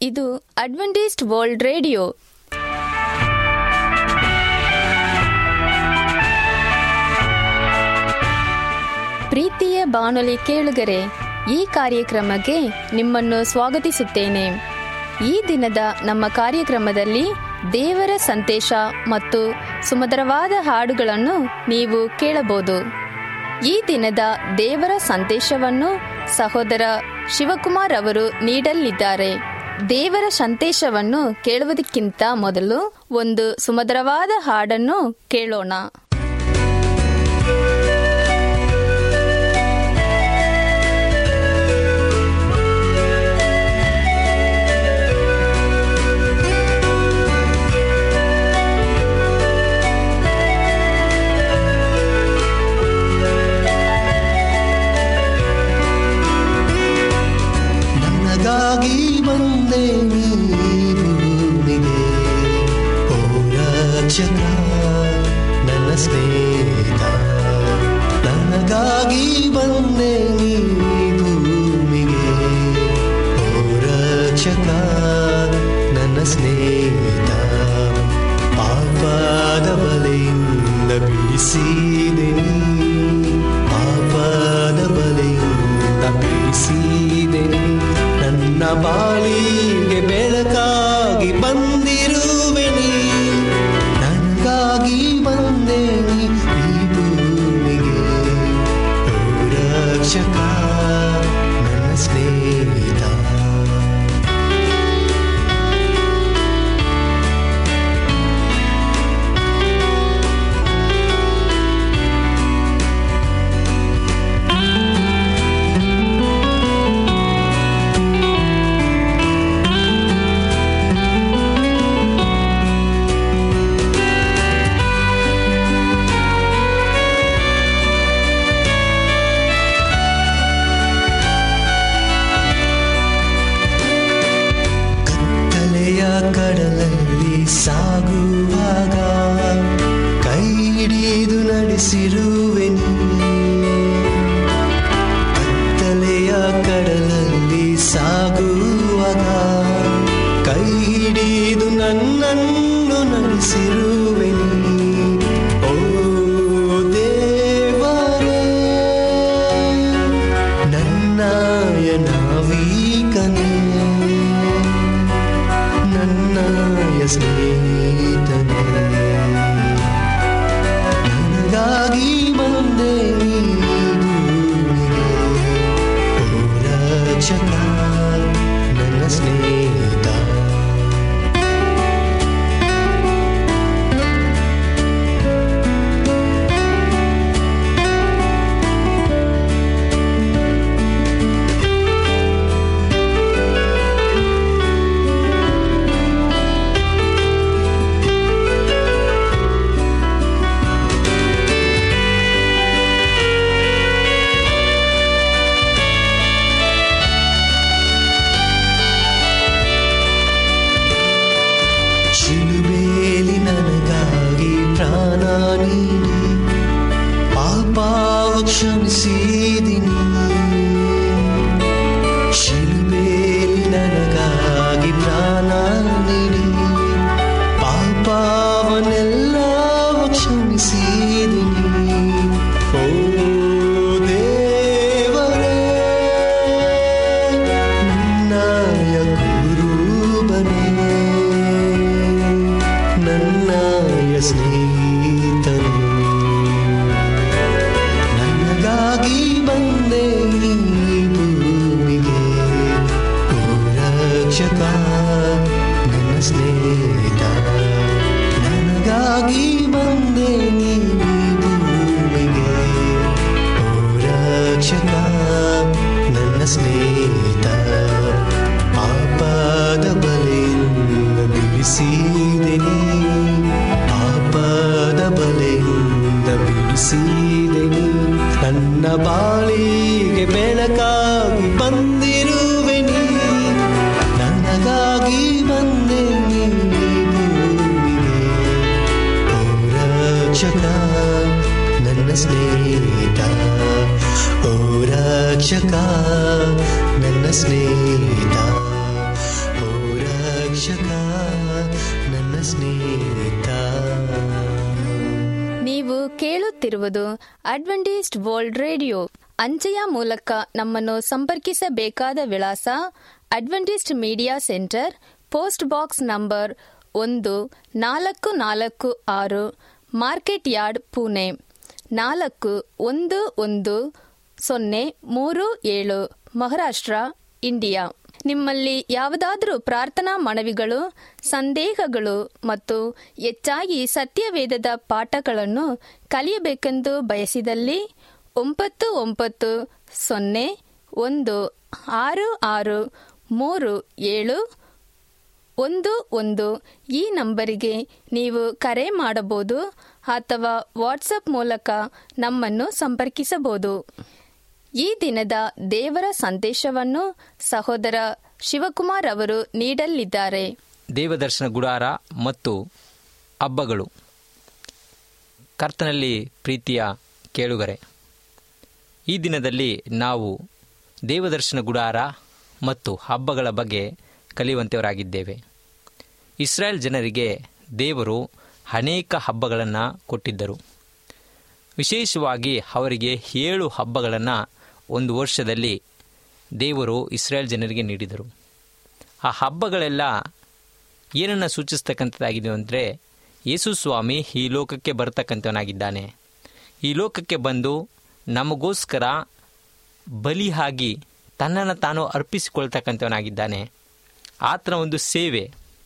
ಇದು Adventist world radio ಪ್ರೀತಿಯ ಬಾನುಲಿ ಕೇಳುಗರೆ ಈ ಕಾರ್ಯಕ್ರಮಕ್ಕೆ ನಿಮ್ಮನ್ನು ಸ್ವಾಗತಿಸುತ್ತೇನೆ ಈ ದಿನದ ನಮ್ಮ ಕಾರ್ಯಕ್ರಮದಲ್ಲಿ ದೇವರ ಸಂದೇಶ ಮತ್ತು ಸುಮಧುರವಾದ ಹಾಡುಗಳನ್ನು ನೀವು ಕೇಳಬಹುದು ಈ ದಿನದ ದೇವರ ಸಂದೇಶವನ್ನು ಸಹೋದರ ಶಿವಕುಮಾರ್ ಅವರು ನೀಡಲಿದ್ದಾರೆ ದೇವರ ಸಂದೇಶವನ್ನು ಕೇಳುವುದಕ್ಕಿಂತ ಮೊದಲು ಒಂದು ಸುಮಧುರವಾದ ಹಾಡನ್ನು ಕೇಳೋಣ ನನಗಾಗಿ ಬಂದೆ ನೀ ಭೂಮಿಗೆ ಓ ರಕ್ಷಕ ನನ್ನ ಸ್ನೇಹಿತ ನನಗಾಗಿ ಬಂದೆ ನೀ ಭೂಮಿಗೆ ಓ ರಕ್ಷಕ ನನ್ನ ಸ್ನೇಹಿತ ಪಾಪದ ಬಲೆಯಿಂದ ಬಿಡಿಸಿದೆ ನೀ ಪಾಪದ ಬಲೆಯಿಂದ ಬಿಡಿಸಿದೆ ನೀ. ನನ್ನ ಬಾಳಿಗೆ ಬೆಳಕಾಗಿ ಬಂದಿರುವೆ ನೀ ನನಗಾಗಿ ಬಂದೆ ನೀ ಈ ಭೂಮಿಗೆ ಓ ರಕ್ಷಕ ನನ್ನ ಸ್ನೇಹಿತ ಕತ್ತಲೆಯ ಕಡಲಲ್ಲಿ ಸಾಗುವಾಗ ಕೈ ಹಿಡಿದು ನಡೆಸಿರುವೆ ನೀ ಕತ್ತಲೆಯ ಕಡಲಲ್ಲಿ ಸಾಗುವಾಗ ಕೈ ಹಿಡಿದು ನನ್ನನ್ನು ನಡೆಸಿರುವೆ ನೀ ಓ ದೇವರೇ ನನ್ನಯ ನಾವೀಕನೇ ನನ್ನಯ ಸ್ನೇಹಿತನೇ ನನಗಾಗಿ ಬಂದೆ ನೀ ಭೂಮಿಗೆ ಓ ರಕ್ಷಕ ನನ್ನ ಸ್ನೇಹಿತ ಶಿಲುಬೇಲಿ ನನಗಾಗಿ ಪ್ರಾಣ ನೀಡಿ ಪಾಪಾವ ಕ್ಷಮಿಸಿದಿನಿ ಶಿಲುಬೇಲಿ ನನಗಾಗಿ ಪ್ರಾಣ ನೀಡಿ ಪಾಪವನ್ನೆಲ್ಲವ ಕ್ಷಮಿಸಿದಿನಿ ಓ ದೇವರೇ ನನ್ನಯ ಗುರುಬನೇ ನನ್ನಯ ಸ್ನೇಹಿತನು ನನಗಾಗಿ ಬಂದೆ ಈ ಭೂಮಿಗೆ ಓ ರಕ್ಷಕ ನನ್ನ ಸ್ನೇಹಿತ ನನಗಾಗಿ ಬಂದೆ ನೀ ಭೂಮಿಗೆ ಓ ರಕ್ಷಕ ನನ್ನ ಸ್ನೇಹಿತ ಪಾಪದ ಬಲೆಯಿಂದ ಬಿಡಿಸಿದೆ ನೀ ಪಾಪದ ಬಲೆಯಿಂದ ಬಿಡಿಸಿದೆ ನೀ ನನ್ನ ಬಾಳಿಗೆ ಬೆಳಕಾಗಿ ಬಂದಿರುವೆ ನೀ ನನಗಾಗಿ ಬಂದೆ ನೀ ಭೂಮಿಗೆ ಓ ರಕ್ಷಕ ನನ್ನ ಸ್ನೇಹಿತ ಓ ರಕ್ಷಕ ನನ್ನ ಸ್ನೇಹಿತ ಓ ರಕ್ಷಕ ನನ್ನ ಸ್ನೇಹಿತ ನೀವು ಕೇಳುತ್ತಿರುವುದು ಅಡ್ವೆಂಟಿಸ್ಟ್ ವರ್ಲ್ಡ್ ರೇಡಿಯೋ ಅಂಚೆಯ ಮೂಲಕ ನಮ್ಮನ್ನು ಸಂಪರ್ಕಿಸಬೇಕಾದ ವಿಳಾಸ Adventist media centre post box number ಒಂದು ನಾಲ್ಕು ನಾಲ್ಕು ಆರು ಮಾರ್ಕೆಟ್ ಯಾರ್ಡ್ ಪುಣೆ ನಾಲ್ಕು ಒಂದು ಒಂದು ಸೊನ್ನೆ ಮೂರು ಏಳು ಮಹಾರಾಷ್ಟ್ರ ಇಂಡಿಯಾ ನಿಮ್ಮಲ್ಲಿ ಯಾವುದಾದರೂ ಪ್ರಾರ್ಥನಾ ಮನವಿಗಳು ಸಂದೇಹಗಳು ಮತ್ತು ಹೆಚ್ಚಾಗಿ ಸತ್ಯವೇದದ ಪಾಠಗಳನ್ನು ಕಲಿಯಬೇಕೆಂದು ಬಯಸಿದಲ್ಲಿ ಒಂಬತ್ತು ಒಂಬತ್ತು ಸೊನ್ನೆ ಒಂದು ಆರು ಆರು ಮೂರು ಏಳು ಒಂದು ಒಂದು ಈ ನಂಬರಿಗೆ ನೀವು ಕರೆ ಮಾಡಬಹುದು ಅಥವಾ ವಾಟ್ಸಪ್ ಮೂಲಕ ನಮ್ಮನ್ನು ಸಂಪರ್ಕಿಸಬಹುದು ಈ ದಿನದ ದೇವರ ಸಂದೇಶವನ್ನು ಸಹೋದರ ಶಿವಕುಮಾರ್ ಅವರು ನೀಡಲಿದ್ದಾರೆ ದೇವದರ್ಶನ ಗುಡಾರ ಮತ್ತು ಹಬ್ಬಗಳು ಕರ್ತನಲ್ಲಿ ಪ್ರೀತಿಯ ಕೇಳುಗರೆ ಈ ದಿನದಲ್ಲಿ ನಾವು ದೇವದರ್ಶನ ಗುಡಾರ ಮತ್ತು ಹಬ್ಬಗಳ ಬಗ್ಗೆ ಕಲಿಯುವಂಥವರಾಗಿದ್ದೇವೆ ಇಸ್ರಾಯೇಲ್ ಜನರಿಗೆ ದೇವರು ಅನೇಕ ಹಬ್ಬಗಳನ್ನು ಕೊಟ್ಟಿದ್ದರು ವಿಶೇಷವಾಗಿ ಅವರಿಗೆ ಏಳು ಹಬ್ಬಗಳನ್ನು ಒಂದು ವರ್ಷದಲ್ಲಿ ದೇವರು ಇಸ್ರಾಯೇಲ್ ಜನರಿಗೆ ನೀಡಿದರು ಆ ಹಬ್ಬಗಳೆಲ್ಲ ಏನನ್ನು ಸೂಚಿಸ್ತಕ್ಕಂಥದ್ದಾಗಿದೆ ಅಂದರೆ ಯೇಸು ಸ್ವಾಮಿ ಈ ಲೋಕಕ್ಕೆ ಬರ್ತಕ್ಕಂಥವನಾಗಿದ್ದಾನೆ ಈ ಲೋಕಕ್ಕೆ ಬಂದು ನಮಗೋಸ್ಕರ ಬಲಿಯಾಗಿ ತನ್ನನ್ನು ತಾನು ಅರ್ಪಿಸಿಕೊಳ್ತಕ್ಕಂಥವನಾಗಿದ್ದಾನೆ ಆತನ ಒಂದು ಸೇವೆ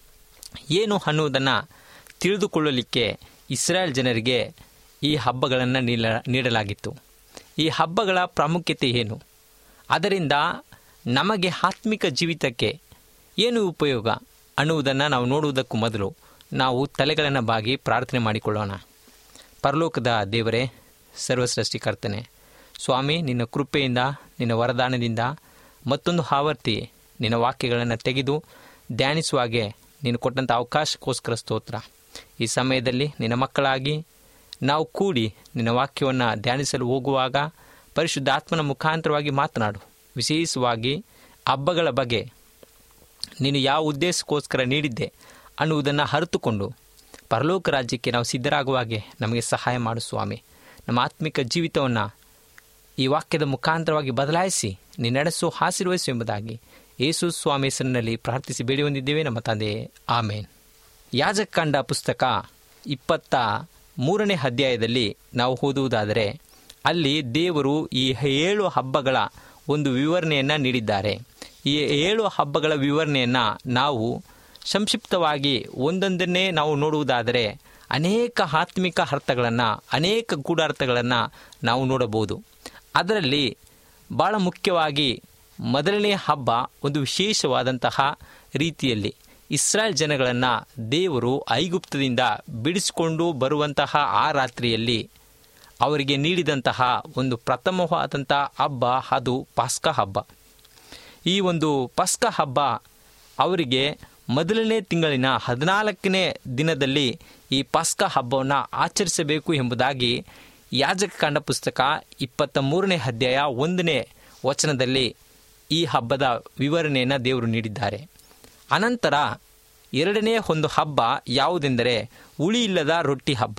ಏನು ಅನ್ನುವುದನ್ನು ತಿಳಿದುಕೊಳ್ಳಲಿಕ್ಕೆ ಇಸ್ರಾಯೇಲ್ ಜನರಿಗೆ ಈ ಹಬ್ಬಗಳನ್ನು ನೀಡ ನೀಡಲಾಗಿತ್ತು ಈ ಹಬ್ಬಗಳ ಪ್ರಾಮುಖ್ಯತೆ ಏನು ಅದರಿಂದ ನಮಗೆ ಆತ್ಮಿಕ ಜೀವಿತಕ್ಕೆ ಏನು ಉಪಯೋಗ ಅನ್ನುವುದನ್ನು ನಾವು ನೋಡುವುದಕ್ಕೂ ಮೊದಲು ನಾವು ತಲೆಗಳನ್ನು ಬಾಗಿ ಪ್ರಾರ್ಥನೆ ಮಾಡಿಕೊಳ್ಳೋಣ ಪರಲೋಕದ ದೇವರೇ ಸರ್ವಸೃಷ್ಟಿಕರ್ತನೆ ಸ್ವಾಮಿ ನಿನ್ನ ಕೃಪೆಯಿಂದ ನಿನ್ನ ವರದಾನದಿಂದ ಮತ್ತೊಂದು ಆವರ್ತಿ ನಿನ್ನ ವಾಕ್ಯಗಳನ್ನು ತೆಗೆದು ಧ್ಯಾನಿಸುವಾಗೆ ನೀನು ಕೊಟ್ಟಂಥ ಅವಕಾಶಕ್ಕೋಸ್ಕರ ಸ್ತೋತ್ರ ಈ ಸಮಯದಲ್ಲಿ ನಿನ್ನ ಮಕ್ಕಳಾಗಿ ನಾವು ಕೂಡಿ ನಿನ್ನ ವಾಕ್ಯವನ್ನು ಧ್ಯಾನಿಸಲು ಹೋಗುವಾಗ ಪರಿಶುದ್ಧ ಆತ್ಮನ ಮುಖಾಂತರವಾಗಿ ಮಾತನಾಡು ವಿಶೇಷವಾಗಿ ಹಬ್ಬಗಳ ಬಗ್ಗೆ ನೀನು ಯಾವ ಉದ್ದೇಶಕ್ಕೋಸ್ಕರ ನೀಡಿದ್ದೆ ಅನ್ನುವುದನ್ನು ಅರಿತುಕೊಂಡು ಪರಲೋಕ ರಾಜ್ಯಕ್ಕೆ ನಾವು ಸಿದ್ಧರಾಗುವ ಹಾಗೆ ನಮಗೆ ಸಹಾಯ ಮಾಡು ಸ್ವಾಮಿ ನಮ್ಮ ಆತ್ಮಿಕ ಜೀವಿತವನ್ನು ಈ ವಾಕ್ಯದ ಮುಖಾಂತರವಾಗಿ ಬದಲಾಯಿಸಿ ನೀ ನಡೆಸು ಆಶೀರ್ವದಿಸು ಎಂಬುದಾಗಿ ಯೇಸು ಸ್ವಾಮಿ ಹೆಸರಿನಲ್ಲಿ ಪ್ರಾರ್ಥಿಸಿ ಬೇಡಿ ಹೊಂದಿದ್ದೇವೆ ನಮ್ಮ ತಂದೆ ಆಮೇನ್ ಯಾಜಕಾಂಡ ಪುಸ್ತಕ ಇಪ್ಪತ್ತ ಮೂರನೇ ಅಧ್ಯಾಯದಲ್ಲಿ ನಾವು ಓದುವುದಾದರೆ ಅಲ್ಲಿ ದೇವರು ಈ ಏಳು ಹಬ್ಬಗಳ ಒಂದು ವಿವರಣೆಯನ್ನು ನೀಡಿದ್ದಾರೆ ಈ ಏಳು ಹಬ್ಬಗಳ ವಿವರಣೆಯನ್ನು ನಾವು ಸಂಕ್ಷಿಪ್ತವಾಗಿ ಒಂದೊಂದನ್ನೇ ನಾವು ನೋಡುವುದಾದರೆ ಅನೇಕ ಆತ್ಮಿಕ ಅರ್ಥಗಳನ್ನು ಅನೇಕ ಗೂಢಾರ್ಥಗಳನ್ನು ನಾವು ನೋಡಬಹುದು ಅದರಲ್ಲಿ ಭಾಳ ಮುಖ್ಯವಾಗಿ ಮೊದಲನೇ ಹಬ್ಬ ಒಂದು ವಿಶೇಷವಾದಂತಹ ರೀತಿಯಲ್ಲಿ ಇಸ್ರಾಯೇಲ್ ಜನಗಳನ್ನು ದೇವರು ಐಗುಪ್ತದಿಂದ ಬಿಡಿಸಿಕೊಂಡು ಬರುವಂತಹ ಆ ರಾತ್ರಿಯಲ್ಲಿ ಅವರಿಗೆ ನೀಡಿದಂತಹ ಒಂದು ಪ್ರಥಮವಾದಂಥ ಹಬ್ಬ ಅದು ಪಾಸ್ಕ ಹಬ್ಬ ಈ ಒಂದು ಪಸ್ಕ ಹಬ್ಬ ಅವರಿಗೆ ಮೊದಲನೇ ತಿಂಗಳಿನ ಹದಿನಾಲ್ಕನೇ ದಿನದಲ್ಲಿ ಈ ಪಸ್ಕ ಹಬ್ಬವನ್ನು ಆಚರಿಸಬೇಕು ಎಂಬುದಾಗಿ ಯಾಜಕಕಾಂಡ ಪುಸ್ತಕ ಇಪ್ಪತ್ತ ಮೂರನೇ ಅಧ್ಯಾಯ ಒಂದನೇ ವಚನದಲ್ಲಿ ಈ ಹಬ್ಬದ ವಿವರಣೆಯನ್ನು ದೇವರು ನೀಡಿದ್ದಾರೆ ಅನಂತರ ಎರಡನೇ ಒಂದು ಹಬ್ಬ ಯಾವುದೆಂದರೆ ಉಳಿ ಇಲ್ಲದ ರೊಟ್ಟಿ ಹಬ್ಬ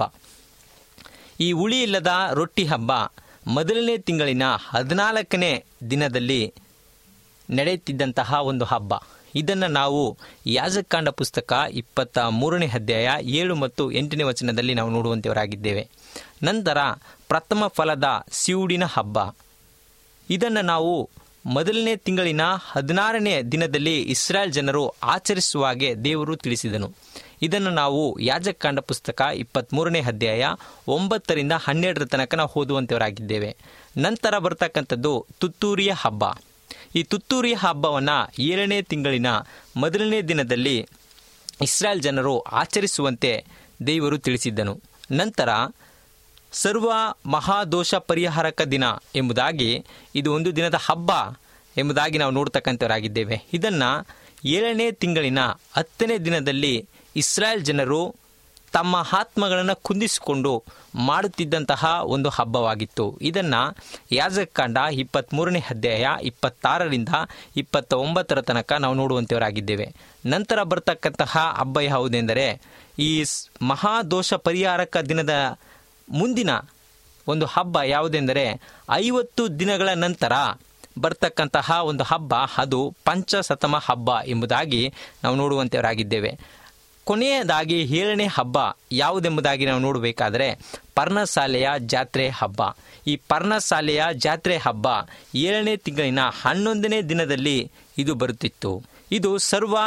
ಈ ಉಳಿ ಇಲ್ಲದ ರೊಟ್ಟಿ ಹಬ್ಬ ಮೊದಲನೇ ತಿಂಗಳಿನ ಹದಿನಾಲ್ಕನೇ ದಿನದಲ್ಲಿ ನಡೆಯುತ್ತಿದ್ದಂತಹ ಒಂದು ಹಬ್ಬ ಇದನ್ನು ನಾವು ಯಾಜಕಾಂಡ ಪುಸ್ತಕ ಇಪ್ಪತ್ತ ಮೂರನೇ ಅಧ್ಯಾಯ ಏಳು ಮತ್ತು ಎಂಟನೇ ವಚನದಲ್ಲಿ ನಾವು ನೋಡುವಂಥವರಾಗಿದ್ದೇವೆ ನಂತರ ಪ್ರಥಮ ಫಲದ ಸಿವುಡಿನ ಹಬ್ಬ ಇದನ್ನು ನಾವು ಮೊದಲನೇ ತಿಂಗಳಿನ ಹದಿನಾರನೇ ದಿನದಲ್ಲಿ ಇಸ್ರಾಯೇಲ್ ಜನರು ಆಚರಿಸುವ ಹಾಗೆ ದೇವರು ತಿಳಿಸಿದನು ಇದನ್ನು ನಾವು ಯಾಜಕಾಂಡ ಪುಸ್ತಕ ಇಪ್ಪತ್ತ್ಮೂರನೇ ಅಧ್ಯಾಯ ಒಂಬತ್ತರಿಂದ ಹನ್ನೆರಡರ ತನಕ ನಾವು ಓದುವಂಥವರಾಗಿದ್ದೇವೆ ನಂತರ ಬರ್ತಕ್ಕಂಥದ್ದು ತುತ್ತೂರಿಯ ಹಬ್ಬ ಈ ತುತ್ತೂರಿಯ ಹಬ್ಬವನ್ನು ಏಳನೇ ತಿಂಗಳಿನ ಮೊದಲನೇ ದಿನದಲ್ಲಿ ಇಸ್ರಾಯೇಲ್ ಜನರು ಆಚರಿಸುವಂತೆ ದೇವರು ತಿಳಿಸಿದ್ದನು ನಂತರ ಸರ್ವ ಮಹಾದೋಷ ಪರಿಹಾರಕ ದಿನ ಎಂಬುದಾಗಿ ಇದು ಒಂದು ದಿನದ ಹಬ್ಬ ಎಂಬುದಾಗಿ ನಾವು ನೋಡ್ತಕ್ಕಂಥವರಾಗಿದ್ದೇವೆ ಇದನ್ನು ಏಳನೇ ತಿಂಗಳಿನ ಹತ್ತನೇ ದಿನದಲ್ಲಿ ಇಸ್ರಾಯೇಲ್ ಜನರು ತಮ್ಮ ಆತ್ಮಗಳನ್ನು ಕುಂದಿಸಿಕೊಂಡು ಮಾಡುತ್ತಿದ್ದಂತಹ ಒಂದು ಹಬ್ಬವಾಗಿತ್ತು ಇದನ್ನು ಯಾಜಕಾಂಡ ಇಪ್ಪತ್ತ್ಮೂರನೇ ಅಧ್ಯಾಯ ಇಪ್ಪತ್ತಾರರಿಂದ ಇಪ್ಪತ್ತ ಒಂಬತ್ತರ ತನಕ ನಾವು ನೋಡುವಂಥವರಾಗಿದ್ದೇವೆ ನಂತರ ಬರ್ತಕ್ಕಂತಹ ಹಬ್ಬ ಯಾವುದೆಂದರೆ ಈ ಸ್- ಮಹಾದೋಷ ಪರಿಹಾರಕ ದಿನದ ಮುಂದಿನ ಒಂದು ಹಬ್ಬ ಯಾವುದೆಂದರೆ ಐವತ್ತು ದಿನಗಳ ನಂತರ ಬರ್ತಕ್ಕಂತಹ ಒಂದು ಹಬ್ಬ ಅದು ಪಂಚಸತಮ ಹಬ್ಬ ಎಂಬುದಾಗಿ ನಾವು ನೋಡುವಂಥವರಾಗಿದ್ದೇವೆ ಕೊನೆಯದಾಗಿ ಏಳನೇ ಹಬ್ಬ ಯಾವುದೆಂಬುದಾಗಿ ನಾವು ನೋಡಬೇಕಾದರೆ ಪರ್ಣಶಾಲೆಯ ಜಾತ್ರೆ ಹಬ್ಬ ಈ ಪರ್ಣಶಾಲೆಯ ಜಾತ್ರೆ ಹಬ್ಬ ಏಳನೇ ತಿಂಗಳಿನ ಹನ್ನೊಂದನೇ ದಿನದಲ್ಲಿ ಇದು ಬರುತ್ತಿತ್ತು ಇದು ಸರ್ವ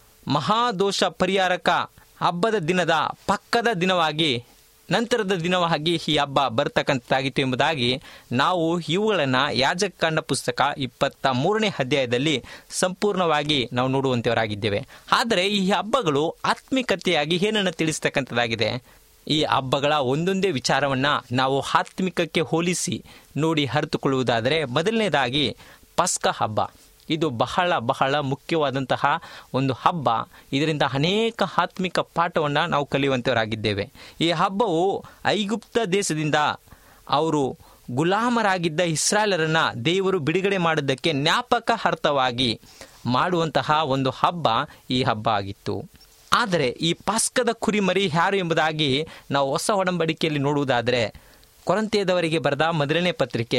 ಮಹಾದೋಷ ಪರಿಹಾರಕ ಹಬ್ಬದ ದಿನದ ಪಕ್ಕದ ದಿನವಾಗಿ ನಂತರದ ದಿನವಾಗಿ ಈ ಹಬ್ಬ ಬರ್ತಕ್ಕಂಥದ್ದಾಗಿತ್ತು ಎಂಬುದಾಗಿ ನಾವು ಇವುಗಳನ್ನು ಯಾಜಕಾಂಡ ಪುಸ್ತಕ ಇಪ್ಪತ್ತ ಮೂರನೇ ಅಧ್ಯಾಯದಲ್ಲಿ ಸಂಪೂರ್ಣವಾಗಿ ನಾವು ನೋಡುವಂಥವರಾಗಿದ್ದೇವೆ ಆದರೆ ಈ ಹಬ್ಬಗಳು ಆತ್ಮಿಕತೆಯಾಗಿ ಏನನ್ನು ತಿಳಿಸ್ತಕ್ಕಂಥದ್ದಾಗಿದೆ ಈ ಹಬ್ಬಗಳ ಒಂದೊಂದೇ ವಿಚಾರವನ್ನು ನಾವು ಆತ್ಮಿಕಕ್ಕೆ ಹೋಲಿಸಿ ನೋಡಿ ಅರಿತುಕೊಳ್ಳುವುದಾದರೆ ಮೊದಲನೇದಾಗಿ ಪಸ್ಕ ಹಬ್ಬ ಇದು ಬಹಳ ಬಹಳ ಮುಖ್ಯವಾದಂತಹ ಒಂದು ಹಬ್ಬ ಇದರಿಂದ ಅನೇಕ ಆತ್ಮಿಕ ಪಾಠವನ್ನು ನಾವು ಕಲಿಯುವಂಥವರಾಗಿದ್ದೇವೆ ಈ ಹಬ್ಬವು ಐಗುಪ್ತ ದೇಶದಿಂದ ಅವರು ಗುಲಾಮರಾಗಿದ್ದ ಇಸ್ರಾಯೇಲರನ್ನ ದೇವರು ಬಿಡುಗಡೆ ಮಾಡೋದಕ್ಕೆ ಜ್ಞಾಪಕ ಅರ್ಥವಾಗಿ ಮಾಡುವಂತಹ ಒಂದು ಹಬ್ಬ ಈ ಹಬ್ಬ ಆಗಿತ್ತು ಆದರೆ ಈ ಪಾಸ್ಕದ ಕುರಿಮರಿ ಯಾರು ಎಂಬುದಾಗಿ ನಾವು ಹೊಸ ಒಡಂಬಡಿಕೆಯಲ್ಲಿ ನೋಡುವುದಾದರೆ ಕೊರಂತಿಯದವರಿಗೆ ಬರೆದ ಮೊದಲನೇ ಪತ್ರಿಕೆ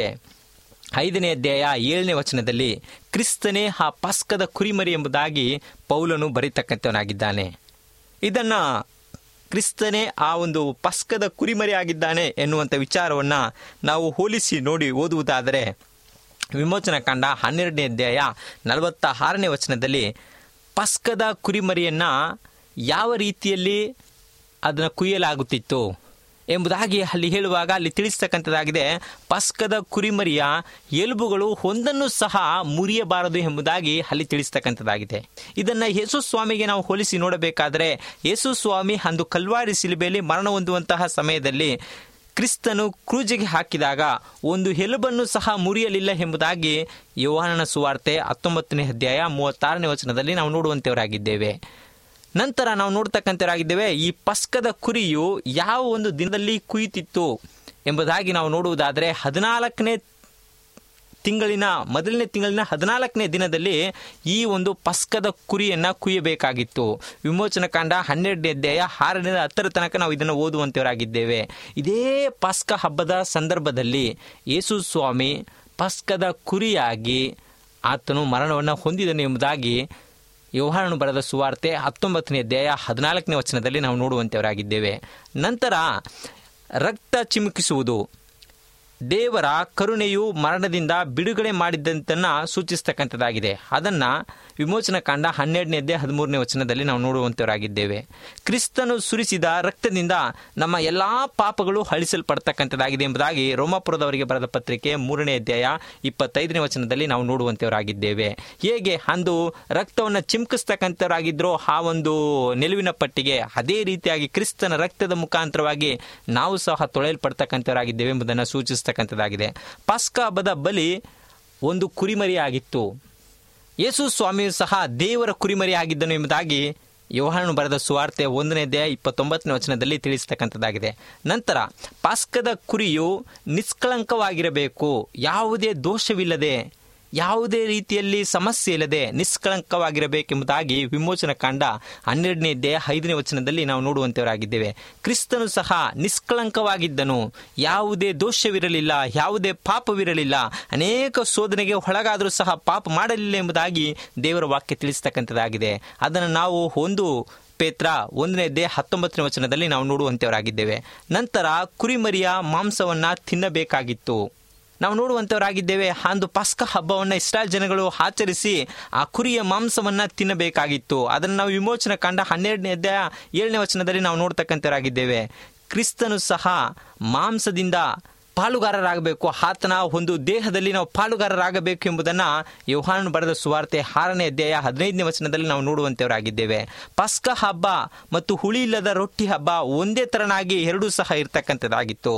ಐದನೇ ಅಧ್ಯಾಯ ಏಳನೇ ವಚನದಲ್ಲಿ ಕ್ರಿಸ್ತನೇ ಆ ಪಾಸ್ಕದ ಕುರಿಮರಿ ಎಂಬುದಾಗಿ ಪೌಲನು ಬರೀತಕ್ಕಂಥವನಾಗಿದ್ದಾನೆ ಇದನ್ನ ಕ್ರಿಸ್ತನೇ ಆ ಒಂದು ಪಸ್ಕದ ಕುರಿಮರಿ ಆಗಿದ್ದಾನೆ ಎನ್ನುವಂಥ ವಿಚಾರವನ್ನು ನಾವು ಹೋಲಿಸಿ ನೋಡಿ ಓದುವುದಾದರೆ ವಿಮೋಚನ ಕಂಡ ಹನ್ನೆರಡನೇ ಅಧ್ಯಾಯ ನಲವತ್ತ ಆರನೇ ವಚನದಲ್ಲಿ ಪಸ್ಕದ ಕುರಿಮರಿಯನ್ನು ಯಾವ ರೀತಿಯಲ್ಲಿ ಅದನ್ನು ಕುಯ್ಯಲಾಗುತ್ತಿತ್ತು ಎಂಬುದಾಗಿ ಅಲ್ಲಿ ಹೇಳುವಾಗ ಅಲ್ಲಿ ತಿಳಿಸ್ತಕ್ಕಂಥದ್ದಾಗಿದೆ ಪಸ್ಕದ ಕುರಿಮರಿಯ ಎಲುಬುಗಳು ಒಂದನ್ನು ಸಹ ಮುರಿಯಬಾರದು ಎಂಬುದಾಗಿ ಅಲ್ಲಿ ತಿಳಿಸ್ತಕ್ಕಂಥದ್ದಾಗಿದೆ ಇದನ್ನು ಯೇಸು ಸ್ವಾಮಿಗೆ ನಾವು ಹೋಲಿಸಿ ನೋಡಬೇಕಾದರೆ ಯೇಸು ಸ್ವಾಮಿ ಅಂದು ಕಲ್ವಾರಿ ಶಿಲುಬೆಯಲ್ಲಿ ಮರಣ ಹೊಂದುವಂತಹ ಸಮಯದಲ್ಲಿ ಕ್ರಿಸ್ತನು ಕ್ರೂಜಿಗೆ ಹಾಕಿದಾಗ ಒಂದು ಎಲುಬನ್ನು ಸಹ ಮುರಿಯಲಿಲ್ಲ ಎಂಬುದಾಗಿ ಯೋಹಾನನ ಸುವಾರ್ತೆ ಹತ್ತೊಂಬತ್ತನೇ ಅಧ್ಯಾಯ ಮೂವತ್ತಾರನೇ ವಚನದಲ್ಲಿ ನಾವು ನೋಡುವಂತೆಯವರಾಗಿದ್ದೇವೆ ನಂತರ ನಾವು ನೋಡ್ತಕ್ಕಂಥವರಾಗಿದ್ದೇವೆ ಈ ಪಸ್ಕದ ಕುರಿಯು ಯಾವ ಒಂದು ದಿನದಲ್ಲಿ ಕುಯಿತಿತ್ತು ಎಂಬುದಾಗಿ ನಾವು ನೋಡುವುದಾದರೆ ಹದಿನಾಲ್ಕನೇ ತಿಂಗಳಿನ ಮೊದಲನೇ ತಿಂಗಳಿನ ಹದಿನಾಲ್ಕನೇ ದಿನದಲ್ಲಿ ಈ ಒಂದು ಪಸ್ಕದ ಕುರಿಯನ್ನು ಕುಯ್ಯಬೇಕಾಗಿತ್ತು ವಿಮೋಚನ ಕಾಂಡ ಹನ್ನೆರಡನೇ ಅಧ್ಯಾಯ ಆರರಿಂದ ಹತ್ತರ ತನಕ ನಾವು ಇದನ್ನು ಓದುವಂತೆಯವರಾಗಿದ್ದೇವೆ ಇದೇ ಪಸ್ಕ ಹಬ್ಬದ ಸಂದರ್ಭದಲ್ಲಿ ಯೇಸು ಸ್ವಾಮಿ ಪಸ್ಕದ ಕುರಿಯಾಗಿ ಆತನು ಮರಣವನ್ನು ಹೊಂದಿದನು ಎಂಬುದಾಗಿ ಯೋಹಾನನು ಬರೆದ ಸುವಾರ್ತೆ ಹತ್ತೊಂಬತ್ತನೇ ಅಧ್ಯಾಯ ಹದಿನಾಲ್ಕನೇ ವಚನದಲ್ಲಿ ನಾವು ನೋಡುವಂತೆಯವರಾಗಿದ್ದೇವೆ ನಂತರ ರಕ್ತ ಚಿಮುಕಿಸುವುದು ದೇವರ ಕರುಣೆಯು ಮರಣದಿಂದ ಬಿಡುಗಡೆ ಮಾಡಿದ್ದಂತನ್ನ ಸೂಚಿಸ್ತಕ್ಕಂಥದ್ದಾಗಿದೆ ಅದನ್ನು ವಿಮೋಚನ ಕಾಂಡ ಹನ್ನೆರಡನೇ ಅಧ್ಯಾಯ ಹದಿಮೂರನೇ ವಚನದಲ್ಲಿ ನಾವು ನೋಡುವಂಥವರಾಗಿದ್ದೇವೆ ಕ್ರಿಸ್ತನು ಸುರಿಸಿದ ರಕ್ತದಿಂದ ನಮ್ಮ ಎಲ್ಲ ಪಾಪಗಳು ಅಳಿಸಲ್ಪಡ್ತಕ್ಕಂಥದ್ದಾಗಿದೆ ಎಂಬುದಾಗಿ ರೋಮಾಪುರದವರಿಗೆ ಬರೆದ ಪತ್ರಿಕೆ ಮೂರನೇ ಅಧ್ಯಾಯ ಇಪ್ಪತ್ತೈದನೇ ವಚನದಲ್ಲಿ ನಾವು ನೋಡುವಂಥವರಾಗಿದ್ದೇವೆ ಹೇಗೆ ಅಂದು ರಕ್ತವನ್ನು ಚಿಮ್ಕಿಸ್ತಕ್ಕಂಥವರಾಗಿದ್ರೋ ಆ ಒಂದು ನಿಲುವಿನ ಪಟ್ಟಿಗೆ ಅದೇ ರೀತಿಯಾಗಿ ಕ್ರಿಸ್ತನ ರಕ್ತದ ಮುಖಾಂತರವಾಗಿ ನಾವು ಸಹ ತೊಳೆಯಲ್ಪಡ್ತಕ್ಕಂಥವರಾಗಿದ್ದೇವೆ ಎಂಬುದನ್ನು ಸೂಚಿಸ್ತಕ್ಕಂಥದ್ದಾಗಿದೆ ಪಾಸ್ಕ ಹಬ್ಬದ ಬಲಿ ಒಂದು ಕುರಿಮರಿಯಾಗಿತ್ತು ಯೇಸು ಸ್ವಾಮಿಯು ಸಹ ದೇವರ ಕುರಿಮರಿ ಆಗಿದ್ದನು ಎಂಬುದಾಗಿ ಯೋಹಾನನು ಬರೆದ ಸುವಾರ್ತೆ ಒಂದನೇ ಅಧ್ಯಾಯ ಇಪ್ಪತ್ತೊಂಬತ್ತನೇ ವಚನದಲ್ಲಿ ತಿಳಿಸ್ತಕ್ಕಂಥದ್ದಾಗಿದೆ ನಂತರ ಪಾಸ್ಕದ ಕುರಿಯು ನಿಷ್ಕಳಂಕವಾಗಿರಬೇಕು ಯಾವುದೇ ದೋಷವಿಲ್ಲದೆ ಯಾವುದೇ ರೀತಿಯಲ್ಲಿ ಸಮಸ್ಯೆ ಇಲ್ಲದೆ ನಿಷ್ಕಳಂಕವಾಗಿರಬೇಕೆಂಬುದಾಗಿ ವಿಮೋಚನ ಕಾಂಡ ಹನ್ನೆರಡನೇ ಅಧ್ಯಾಯ ಐದನೇ ವಚನದಲ್ಲಿ ನಾವು ನೋಡುವಂತವರಾಗಿದ್ದೇವೆ ಕ್ರಿಸ್ತನು ಸಹ ನಿಷ್ಕಳಂಕವಾಗಿದ್ದನು ಯಾವುದೇ ದೋಷವಿರಲಿಲ್ಲ ಯಾವುದೇ ಪಾಪವಿರಲಿಲ್ಲ ಅನೇಕ ಶೋಧನೆಗೆ ಒಳಗಾದರೂ ಸಹ ಪಾಪ ಮಾಡಲಿಲ್ಲ ಎಂಬುದಾಗಿ ದೇವರ ವಾಕ್ಯ ತಿಳಿಸ್ತಕ್ಕಂಥದ್ದಾಗಿದೆ ಅದನ್ನು ನಾವು ಒಂದು ಪೇತ್ರ ಒಂದನೇ ಅಧ್ಯಾಯ ಹತ್ತೊಂಬತ್ತನೇ ವಚನದಲ್ಲಿ ನಾವು ನೋಡುವಂತವರಾಗಿದ್ದೇವೆ ನಂತರ ಕುರಿಮರಿಯ ಮಾಂಸವನ್ನು ತಿನ್ನಬೇಕಾಗಿತ್ತು ನಾವು ನೋಡುವಂಥವರಾಗಿದ್ದೇವೆ ಅಂದು ಪಸ್ಕ ಹಬ್ಬವನ್ನು ಇಸ್ರಾಯಲ್ ಜನಗಳು ಆಚರಿಸಿ ಆ ಕುರಿಯ ಮಾಂಸವನ್ನು ತಿನ್ನಬೇಕಾಗಿತ್ತು ಅದನ್ನು ನಾವು ವಿಮೋಚನ ಕಂಡ ಹನ್ನೆರಡನೇ ಅಧ್ಯಾಯ ಏಳನೇ ವಚನದಲ್ಲಿ ನಾವು ನೋಡ್ತಕ್ಕಂಥವರಾಗಿದ್ದೇವೆ ಕ್ರಿಸ್ತನು ಸಹ ಮಾಂಸದಿಂದ ಪಾಲುಗಾರರಾಗಬೇಕು ಆತನ ಒಂದು ದೇಹದಲ್ಲಿ ನಾವು ಪಾಲುಗಾರರಾಗಬೇಕು ಎಂಬುದನ್ನು ಯೋಹಾನನು ಬರೆದ ಸುವಾರ್ತೆ ಆರನೇ ಅಧ್ಯಾಯ ಹದಿನೈದನೇ ವಚನದಲ್ಲಿ ನಾವು ನೋಡುವಂಥವರಾಗಿದ್ದೇವೆ ಪಸ್ಕ ಹಬ್ಬ ಮತ್ತು ಹುಳಿ ಇಲ್ಲದ ರೊಟ್ಟಿ ಹಬ್ಬ ಒಂದೇ ತರನಾಗಿ ಎರಡೂ ಸಹ ಇರ್ತಕ್ಕಂಥದ್ದಾಗಿತ್ತು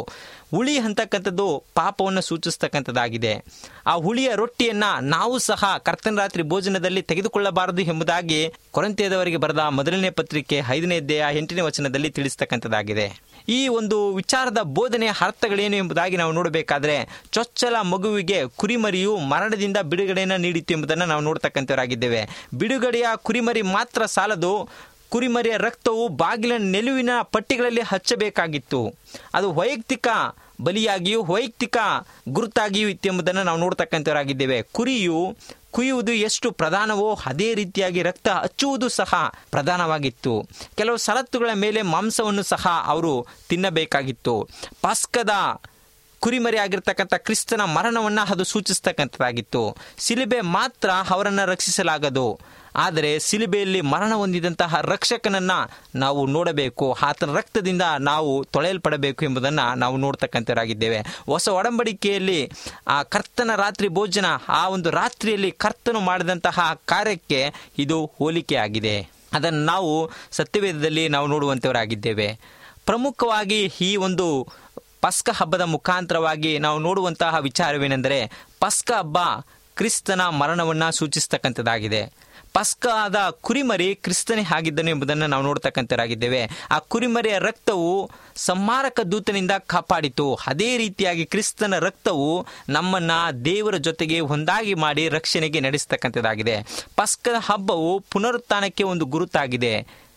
ಹುಳಿ ಅಂತಕ್ಕಂಥದ್ದು ಪಾಪವನ್ನು ಸೂಚಿಸ್ತಕ್ಕಂಥದ್ದಾಗಿದೆ ಆ ಹುಳಿಯ ರೊಟ್ಟಿಯನ್ನ ನಾವು ಸಹ ಕರ್ತನ ರಾತ್ರಿ ಭೋಜನದಲ್ಲಿ ತೆಗೆದುಕೊಳ್ಳಬಾರದು ಎಂಬುದಾಗಿ ಕೊರಂತಿಯದವರಿಗೆ ಬರೆದ ಮೊದಲನೇ ಪತ್ರಿಕೆ ಐದನೇ ಅಧ್ಯಾಯ ಎಂಟನೇ ವಚನದಲ್ಲಿ ತಿಳಿಸ್ತಕ್ಕಂಥದ್ದಾಗಿದೆ ಈ ಒಂದು ವಿಚಾರದ ಬೋಧನೆಯ ಅರ್ಥಗಳೇನು ಎಂಬುದಾಗಿ ನಾವು ನೋಡಬೇಕಾದ್ರೆ ಚೊಚ್ಚಲ ಮಗುವಿಗೆ ಕುರಿಮರಿಯು ಮರಣದಿಂದ ಬಿಡುಗಡೆಯನ್ನು ನೀಡಿತು ಎಂಬುದನ್ನು ನಾವು ನೋಡ್ತಕ್ಕಂಥವರಾಗಿದ್ದೇವೆ ಬಿಡುಗಡೆಯ ಕುರಿಮರಿ ಮಾತ್ರ ಸಾಲದು ಕುರಿಮರಿಯ ರಕ್ತವು ಬಾಗಿಲ ನಿಲುವಿನ ಪಟ್ಟಿಗಳಲ್ಲಿ ಹಚ್ಚಬೇಕಾಗಿತ್ತು ಅದು ವೈಯಕ್ತಿಕ ಬಲಿಯಾಗಿಯೂ ವೈಯಕ್ತಿಕ ಗುರುತಾಗಿಯೂ ಇತ್ತು ಎಂಬುದನ್ನು ನಾವು ನೋಡ್ತಕ್ಕಂಥವರಾಗಿದ್ದೇವೆ ಕುರಿಯು ಕುಯ್ಯುವುದು ಎಷ್ಟು ಪ್ರಧಾನವೋ ಅದೇ ರೀತಿಯಾಗಿ ರಕ್ತ ಹಚ್ಚುವುದು ಸಹ ಪ್ರಧಾನವಾಗಿತ್ತು ಕೆಲವು ಷರತ್ತುಗಳ ಮೇಲೆ ಮಾಂಸವನ್ನು ಸಹ ಅವರು ತಿನ್ನಬೇಕಾಗಿತ್ತು ಪಾಸ್ಕದ ಕುರಿಮರಿ ಆಗಿರ್ತಕ್ಕಂಥ ಕ್ರಿಸ್ತನ ಮರಣವನ್ನು ಅದು ಸೂಚಿಸ್ತಕ್ಕಂಥದ್ದಾಗಿತ್ತು ಸಿಲಿಬೆ ಮಾತ್ರ ಅವರನ್ನು ರಕ್ಷಿಸಲಾಗದು ಆದರೆ ಸಿಲಿಬೆಯಲ್ಲಿ ಮರಣ ಹೊಂದಿದಂತಹ ರಕ್ಷಕನನ್ನ ನಾವು ನೋಡಬೇಕು ಆತನ ರಕ್ತದಿಂದ ನಾವು ತೊಳೆಯಲ್ಪಡಬೇಕು ಎಂಬುದನ್ನು ನಾವು ನೋಡ್ತಕ್ಕಂಥವರಾಗಿದ್ದೇವೆ ಹೊಸ ಒಡಂಬಡಿಕೆಯಲ್ಲಿ ಆ ಕರ್ತನ ರಾತ್ರಿ ಭೋಜನ ಆ ಒಂದು ರಾತ್ರಿಯಲ್ಲಿ ಕರ್ತನು ಮಾಡಿದಂತಹ ಕಾರ್ಯಕ್ಕೆ ಇದು ಹೋಲಿಕೆಯಾಗಿದೆ ಅದನ್ನು ನಾವು ಸತ್ಯವೇದದಲ್ಲಿ ನಾವು ನೋಡುವಂಥವರಾಗಿದ್ದೇವೆ ಪ್ರಮುಖವಾಗಿ ಈ ಒಂದು ಪಸ್ಕ ಹಬ್ಬದ ಮುಖಾಂತರವಾಗಿ ನಾವು ನೋಡುವಂತಹ ವಿಚಾರವೇನೆಂದರೆ ಪಸ್ಕ ಹಬ್ಬ ಕ್ರಿಸ್ತನ ಮರಣವನ್ನು ಸೂಚಿಸ್ತಕ್ಕಂಥದ್ದಾಗಿದೆ ಪಸ್ಕಾದ ಕುರಿಮರಿ ಕ್ರಿಸ್ತನೇ ಆಗಿದ್ದನು ಎಂಬುದನ್ನು ನಾವು ನೋಡ್ತಕ್ಕಂಥರಾಗಿದ್ದೇವೆ ಆ ಕುರಿಮರಿಯ ರಕ್ತವು ಸಂಹಾರಕ ದೂತನಿಂದ ಕಾಪಾಡಿತು ಅದೇ ರೀತಿಯಾಗಿ ಕ್ರಿಸ್ತನ ರಕ್ತವು ನಮ್ಮನ್ನ ದೇವರ ಜೊತೆಗೆ ಒಂದಾಗಿ ಮಾಡಿ ರಕ್ಷಣೆಗೆ ನಡೆಸ್ತಕ್ಕಂಥದ್ದಾಗಿದೆ ಪಸ್ಕದ ಹಬ್ಬವು ಪುನರುತ್ಥಾನಕ್ಕೆ ಒಂದು ಗುರುತಾಗಿದೆ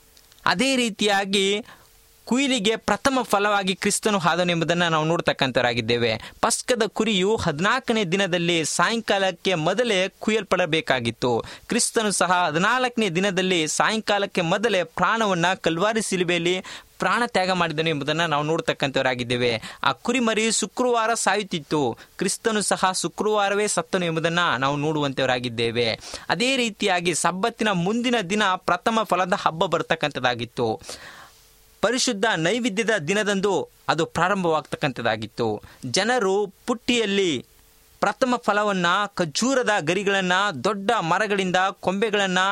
ಅದೇ ರೀತಿಯಾಗಿ ಕುಯಿಲಿಗೆ ಪ್ರಥಮ ಫಲವಾಗಿ ಕ್ರಿಸ್ತನು ಆದನು ಎಂಬುದನ್ನು ನಾವು ನೋಡ್ತಕ್ಕಂಥರಾಗಿದ್ದೇವೆ ಪಸ್ಕದ ಕುರಿಯು ಹದಿನಾಲ್ಕನೇ ದಿನದಲ್ಲಿ ಸಾಯಂಕಾಲಕ್ಕೆ ಮೊದಲೇ ಕುಯ್ಯಲ್ಪಡಬೇಕಾಗಿತ್ತು ಕ್ರಿಸ್ತನು ಸಹ ಹದಿನಾಲ್ಕನೇ ದಿನದಲ್ಲಿ ಸಾಯಂಕಾಲಕ್ಕೆ ಮೊದಲೇ ಪ್ರಾಣವನ್ನ ಕಲ್ವಾರಿ ಸಿಲುಬೆಯಲ್ಲಿ ಪ್ರಾಣ ತ್ಯಾಗ ಮಾಡಿದನು ಎಂಬುದನ್ನು ನಾವು ನೋಡ್ತಕ್ಕಂಥವರಾಗಿದ್ದೇವೆ ಆ ಕುರಿಮರಿ ಶುಕ್ರವಾರ ಸಾಯುತ್ತಿತ್ತು ಕ್ರಿಸ್ತನು ಸಹ ಶುಕ್ರವಾರವೇ ಸತ್ತನು ಎಂಬುದನ್ನು ನಾವು ನೋಡುವಂತವರಾಗಿದ್ದೇವೆ ಅದೇ ರೀತಿಯಾಗಿ ಸಬ್ಬತ್ತಿನ ಮುಂದಿನ ದಿನ ಪ್ರಥಮ ಫಲದ ಹಬ್ಬ ಬರ್ತಕ್ಕಂಥದ್ದಾಗಿತ್ತು ಪರಿಶುದ್ಧ ನೈವೇದ್ಯದ ದಿನದಂದು ಅದು ಪ್ರಾರಂಭವಾಗ್ತಕ್ಕಂಥದ್ದಾಗಿತ್ತು ಜನರು ಪುಟ್ಟಿಯಲ್ಲಿ ಪ್ರಥಮ ಫಲವನ್ನ ಖಜೂರದ ಗರಿಗಳನ್ನ ದೊಡ್ಡ ಮರಗಳಿಂದ ಕೊಂಬೆಗಳನ್ನ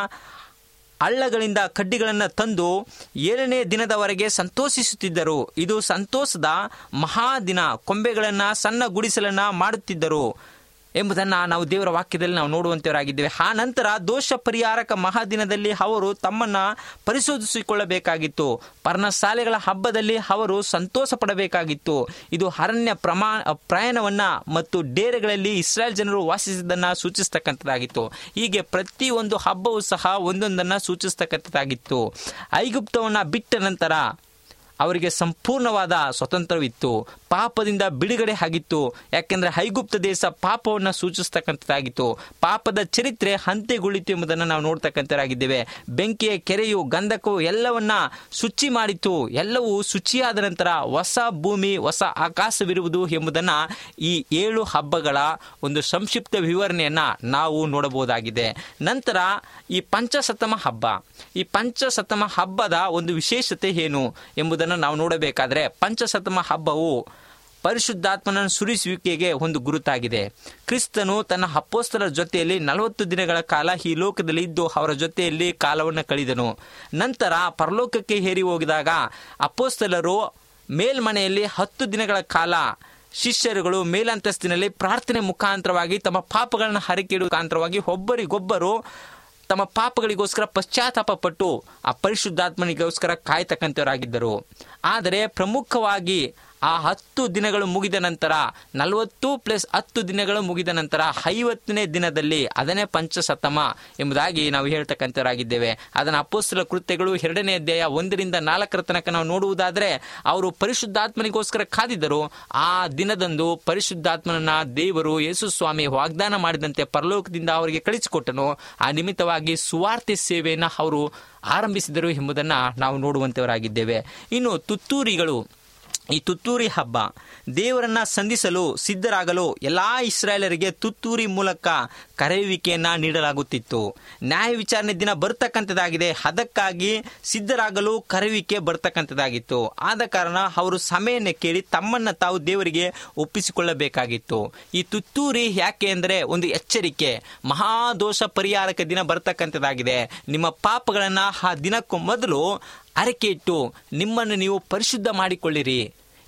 ಹಳ್ಳಗಳಿಂದ ಕಡ್ಡಿಗಳನ್ನು ತಂದು ಏಳನೇ ದಿನದವರೆಗೆ ಸಂತೋಷಿಸುತ್ತಿದ್ದರು ಇದು ಸಂತೋಷದ ಮಹಾದಿನ ಕೊಂಬೆಗಳನ್ನು ಸಣ್ಣ ಗುಡಿಸಲನ್ನ ಮಾಡುತ್ತಿದ್ದರು ಎಂಬುದನ್ನು ನಾವು ದೇವರ ವಾಕ್ಯದಲ್ಲಿ ನಾವು ನೋಡುವಂತವರಾಗಿದ್ದೇವೆ ಆ ನಂತರ ದೋಷ ಪರಿಹಾರಕ ಮಹಾದಿನದಲ್ಲಿ ಅವರು ತಮ್ಮನ್ನ ಪರಿಶೋಧಿಸಿಕೊಳ್ಳಬೇಕಾಗಿತ್ತು ಪರ್ಣಶಾಲೆಗಳ ಹಬ್ಬದಲ್ಲಿ ಅವರು ಸಂತೋಷ ಪಡಬೇಕಾಗಿತ್ತು ಇದು ಅರಣ್ಯ ಪ್ರಮಾ ಪ್ರಯಾಣವನ್ನ ಮತ್ತು ಡೇರೆಗಳಲ್ಲಿ ಇಸ್ರಾಯೇಲ್ ಜನರು ವಾಸಿಸಿದ್ದನ್ನ ಸೂಚಿಸ್ತಕ್ಕಂಥದ್ದಾಗಿತ್ತು ಹೀಗೆ ಪ್ರತಿಯೊಂದು ಹಬ್ಬವೂ ಸಹ ಒಂದೊಂದನ್ನ ಸೂಚಿಸ್ತಕ್ಕಂಥದ್ದಾಗಿತ್ತು ಐಗುಪ್ತವನ್ನ ಬಿಟ್ಟ ನಂತರ ಅವರಿಗೆ ಸಂಪೂರ್ಣವಾದ ಸ್ವತಂತ್ರವಿತ್ತು ಪಾಪದಿಂದ ಬಿಡುಗಡೆ ಆಗಿತ್ತು ಯಾಕೆಂದ್ರೆ ಐಗುಪ್ತ ದೇಶ ಪಾಪವನ್ನು ಸೂಚಿಸ್ತಕ್ಕಂಥದ್ದಾಗಿತ್ತು ಪಾಪದ ಚರಿತ್ರೆ ಅಂತ್ಯಗೊಳ್ಳಿತು ಎಂಬುದನ್ನು ನಾವು ನೋಡ್ತಕ್ಕಂಥರಾಗಿದ್ದೇವೆ ಬೆಂಕಿಯ ಕೆರೆಯು ಗಂಧಕವು ಎಲ್ಲವನ್ನ ಶುಚಿ ಮಾಡಿತು ಎಲ್ಲವೂ ಶುಚಿಯಾದ ನಂತರ ಹೊಸ ಭೂಮಿ ಹೊಸ ಆಕಾಶವಿರುವುದು ಎಂಬುದನ್ನು ಈ ಏಳು ಹಬ್ಬಗಳ ಒಂದು ಸಂಕ್ಷಿಪ್ತ ವಿವರಣೆಯನ್ನ ನಾವು ನೋಡಬಹುದಾಗಿದೆ ನಂತರ ಈ ಪಂಚಸತಮ ಹಬ್ಬ ಈ ಪಂಚಸತಮ ಹಬ್ಬದ ಒಂದು ವಿಶೇಷತೆ ಏನು ಎಂಬುದನ್ನು ನಾವು ನೋಡಬೇಕಾದ್ರೆ ಪಂಚಸತಮ ಹಬ್ಬವು ಪರಿಶುದ್ಧಾತ್ಮನ ಸುರಿಸುವಿಕೆಗೆ ಒಂದು ಗುರುತಾಗಿದೆ ಕ್ರಿಸ್ತನು ತನ್ನ ಅಪ್ಪೋಸ್ತಲರ ಜೊತೆಯಲ್ಲಿ ನಲವತ್ತು ದಿನಗಳ ಕಾಲ ಈ ಲೋಕದಲ್ಲಿ ಇದ್ದು ಅವರ ಜೊತೆಯಲ್ಲಿ ಕಾಲವನ್ನು ಕಳೆದನು ನಂತರ ಪರಲೋಕಕ್ಕೆ ಹೇರಿ ಹೋಗಿದಾಗ ಅಪ್ಪೋಸ್ತಲರು ಮೇಲ್ಮನೆಯಲ್ಲಿ ಹತ್ತು ದಿನಗಳ ಕಾಲ ಶಿಷ್ಯರುಗಳು ಮೇಲಂತಸ್ತಿನಲ್ಲಿ ಪ್ರಾರ್ಥನೆ ಮುಖಾಂತರವಾಗಿ ತಮ್ಮ ಪಾಪಗಳನ್ನು ಹರಿಕೆ ಮುಖಾಂತರವಾಗಿ ಒಬ್ಬರಿಗೊಬ್ಬರು ತಮ್ಮ ಪಾಪಗಳಿಗೋಸ್ಕರ ಪಶ್ಚಾತ್ತಾಪ ಪಟ್ಟು ಆ ಪರಿಶುದ್ಧಾತ್ಮನಿಗೋಸ್ಕರ ಕಾಯ್ತಕ್ಕಂಥವರಾಗಿದ್ದರು ಆದರೆ ಪ್ರಮುಖವಾಗಿ ಆ ಹತ್ತು ದಿನಗಳು ಮುಗಿದ ನಂತರ ನಲವತ್ತು ಪ್ಲಸ್ ಹತ್ತು ದಿನಗಳು ಮುಗಿದ ನಂತರ ಐವತ್ತನೇ ದಿನದಲ್ಲಿ ಅದನ್ನೇ ಪಂಚಸತಮ ಎಂಬುದಾಗಿ ನಾವು ಹೇಳ್ತಕ್ಕಂಥವರಾಗಿದ್ದೇವೆ ಅದನ್ನು ಅಪ್ಪೋಸ್ತಲ ಕೃತ್ಯಗಳು ಎರಡನೇ ಅಧ್ಯಾಯ ಒಂದರಿಂದ ನಾಲ್ಕರ ತನಕ ನಾವು ನೋಡುವುದಾದರೆ ಅವರು ಪರಿಶುದ್ಧಾತ್ಮನಿಗೋಸ್ಕರ ಕಾದಿದ್ದರು ಆ ದಿನದಂದು ಪರಿಶುದ್ಧಾತ್ಮನನ್ನ ದೇವರು ಯೇಸು ಸ್ವಾಮಿ ವಾಗ್ದಾನ ಮಾಡಿದಂತೆ ಪರಲೋಕದಿಂದ ಅವರಿಗೆ ಕಳಿಸಿಕೊಟ್ಟನು ಆ ನಿಮಿತ್ತವಾಗಿ ಸುವಾರ್ತೆ ಸೇವೆಯನ್ನು ಅವರು ಆರಂಭಿಸಿದರು ಎಂಬುದನ್ನು ನಾವು ನೋಡುವಂತವರಾಗಿದ್ದೇವೆ ಇನ್ನು ತುತ್ತೂರಿಗಳು ಈ ತುತ್ತೂರಿ ಹಬ್ಬ ದೇವರನ್ನ ಸಂಧಿಸಲು ಸಿದ್ಧರಾಗಲು ಎಲ್ಲಾ ಇಸ್ರಾಯೇಲರಿಗೆ ತುತ್ತೂರಿ ಮೂಲಕ ಕರೆಯುವಿಕೆಯನ್ನ ನೀಡಲಾಗುತ್ತಿತ್ತು ನ್ಯಾಯ ವಿಚಾರಣೆ ದಿನ ಬರ್ತಕ್ಕಂಥದ್ದಾಗಿದೆ ಅದಕ್ಕಾಗಿ ಸಿದ್ಧರಾಗಲು ಕರೆಯುವಿಕೆ ಬರ್ತಕ್ಕಂಥದ್ದಾಗಿತ್ತು ಆದ ಕಾರಣ ಅವರು ಸಮಯನ್ನ ಕೇಳಿ ತಮ್ಮನ್ನ ತಾವು ದೇವರಿಗೆ ಒಪ್ಪಿಸಿಕೊಳ್ಳಬೇಕಾಗಿತ್ತು ಈ ತುತ್ತೂರಿ ಯಾಕೆ ಅಂದರೆ ಒಂದು ಎಚ್ಚರಿಕೆ ಮಹಾದೋಷ ಪರಿಹಾರಕ ದಿನ ಬರ್ತಕ್ಕಂಥದ್ದಾಗಿದೆ ನಿಮ್ಮ ಪಾಪಗಳನ್ನ ಆ ದಿನಕ್ಕೂ ಮೊದಲು ಅರಕೆ ಇಟ್ಟು ನಿಮ್ಮನ್ನು ನೀವು ಪರಿಶುದ್ಧ ಮಾಡಿಕೊಳ್ಳಿರಿ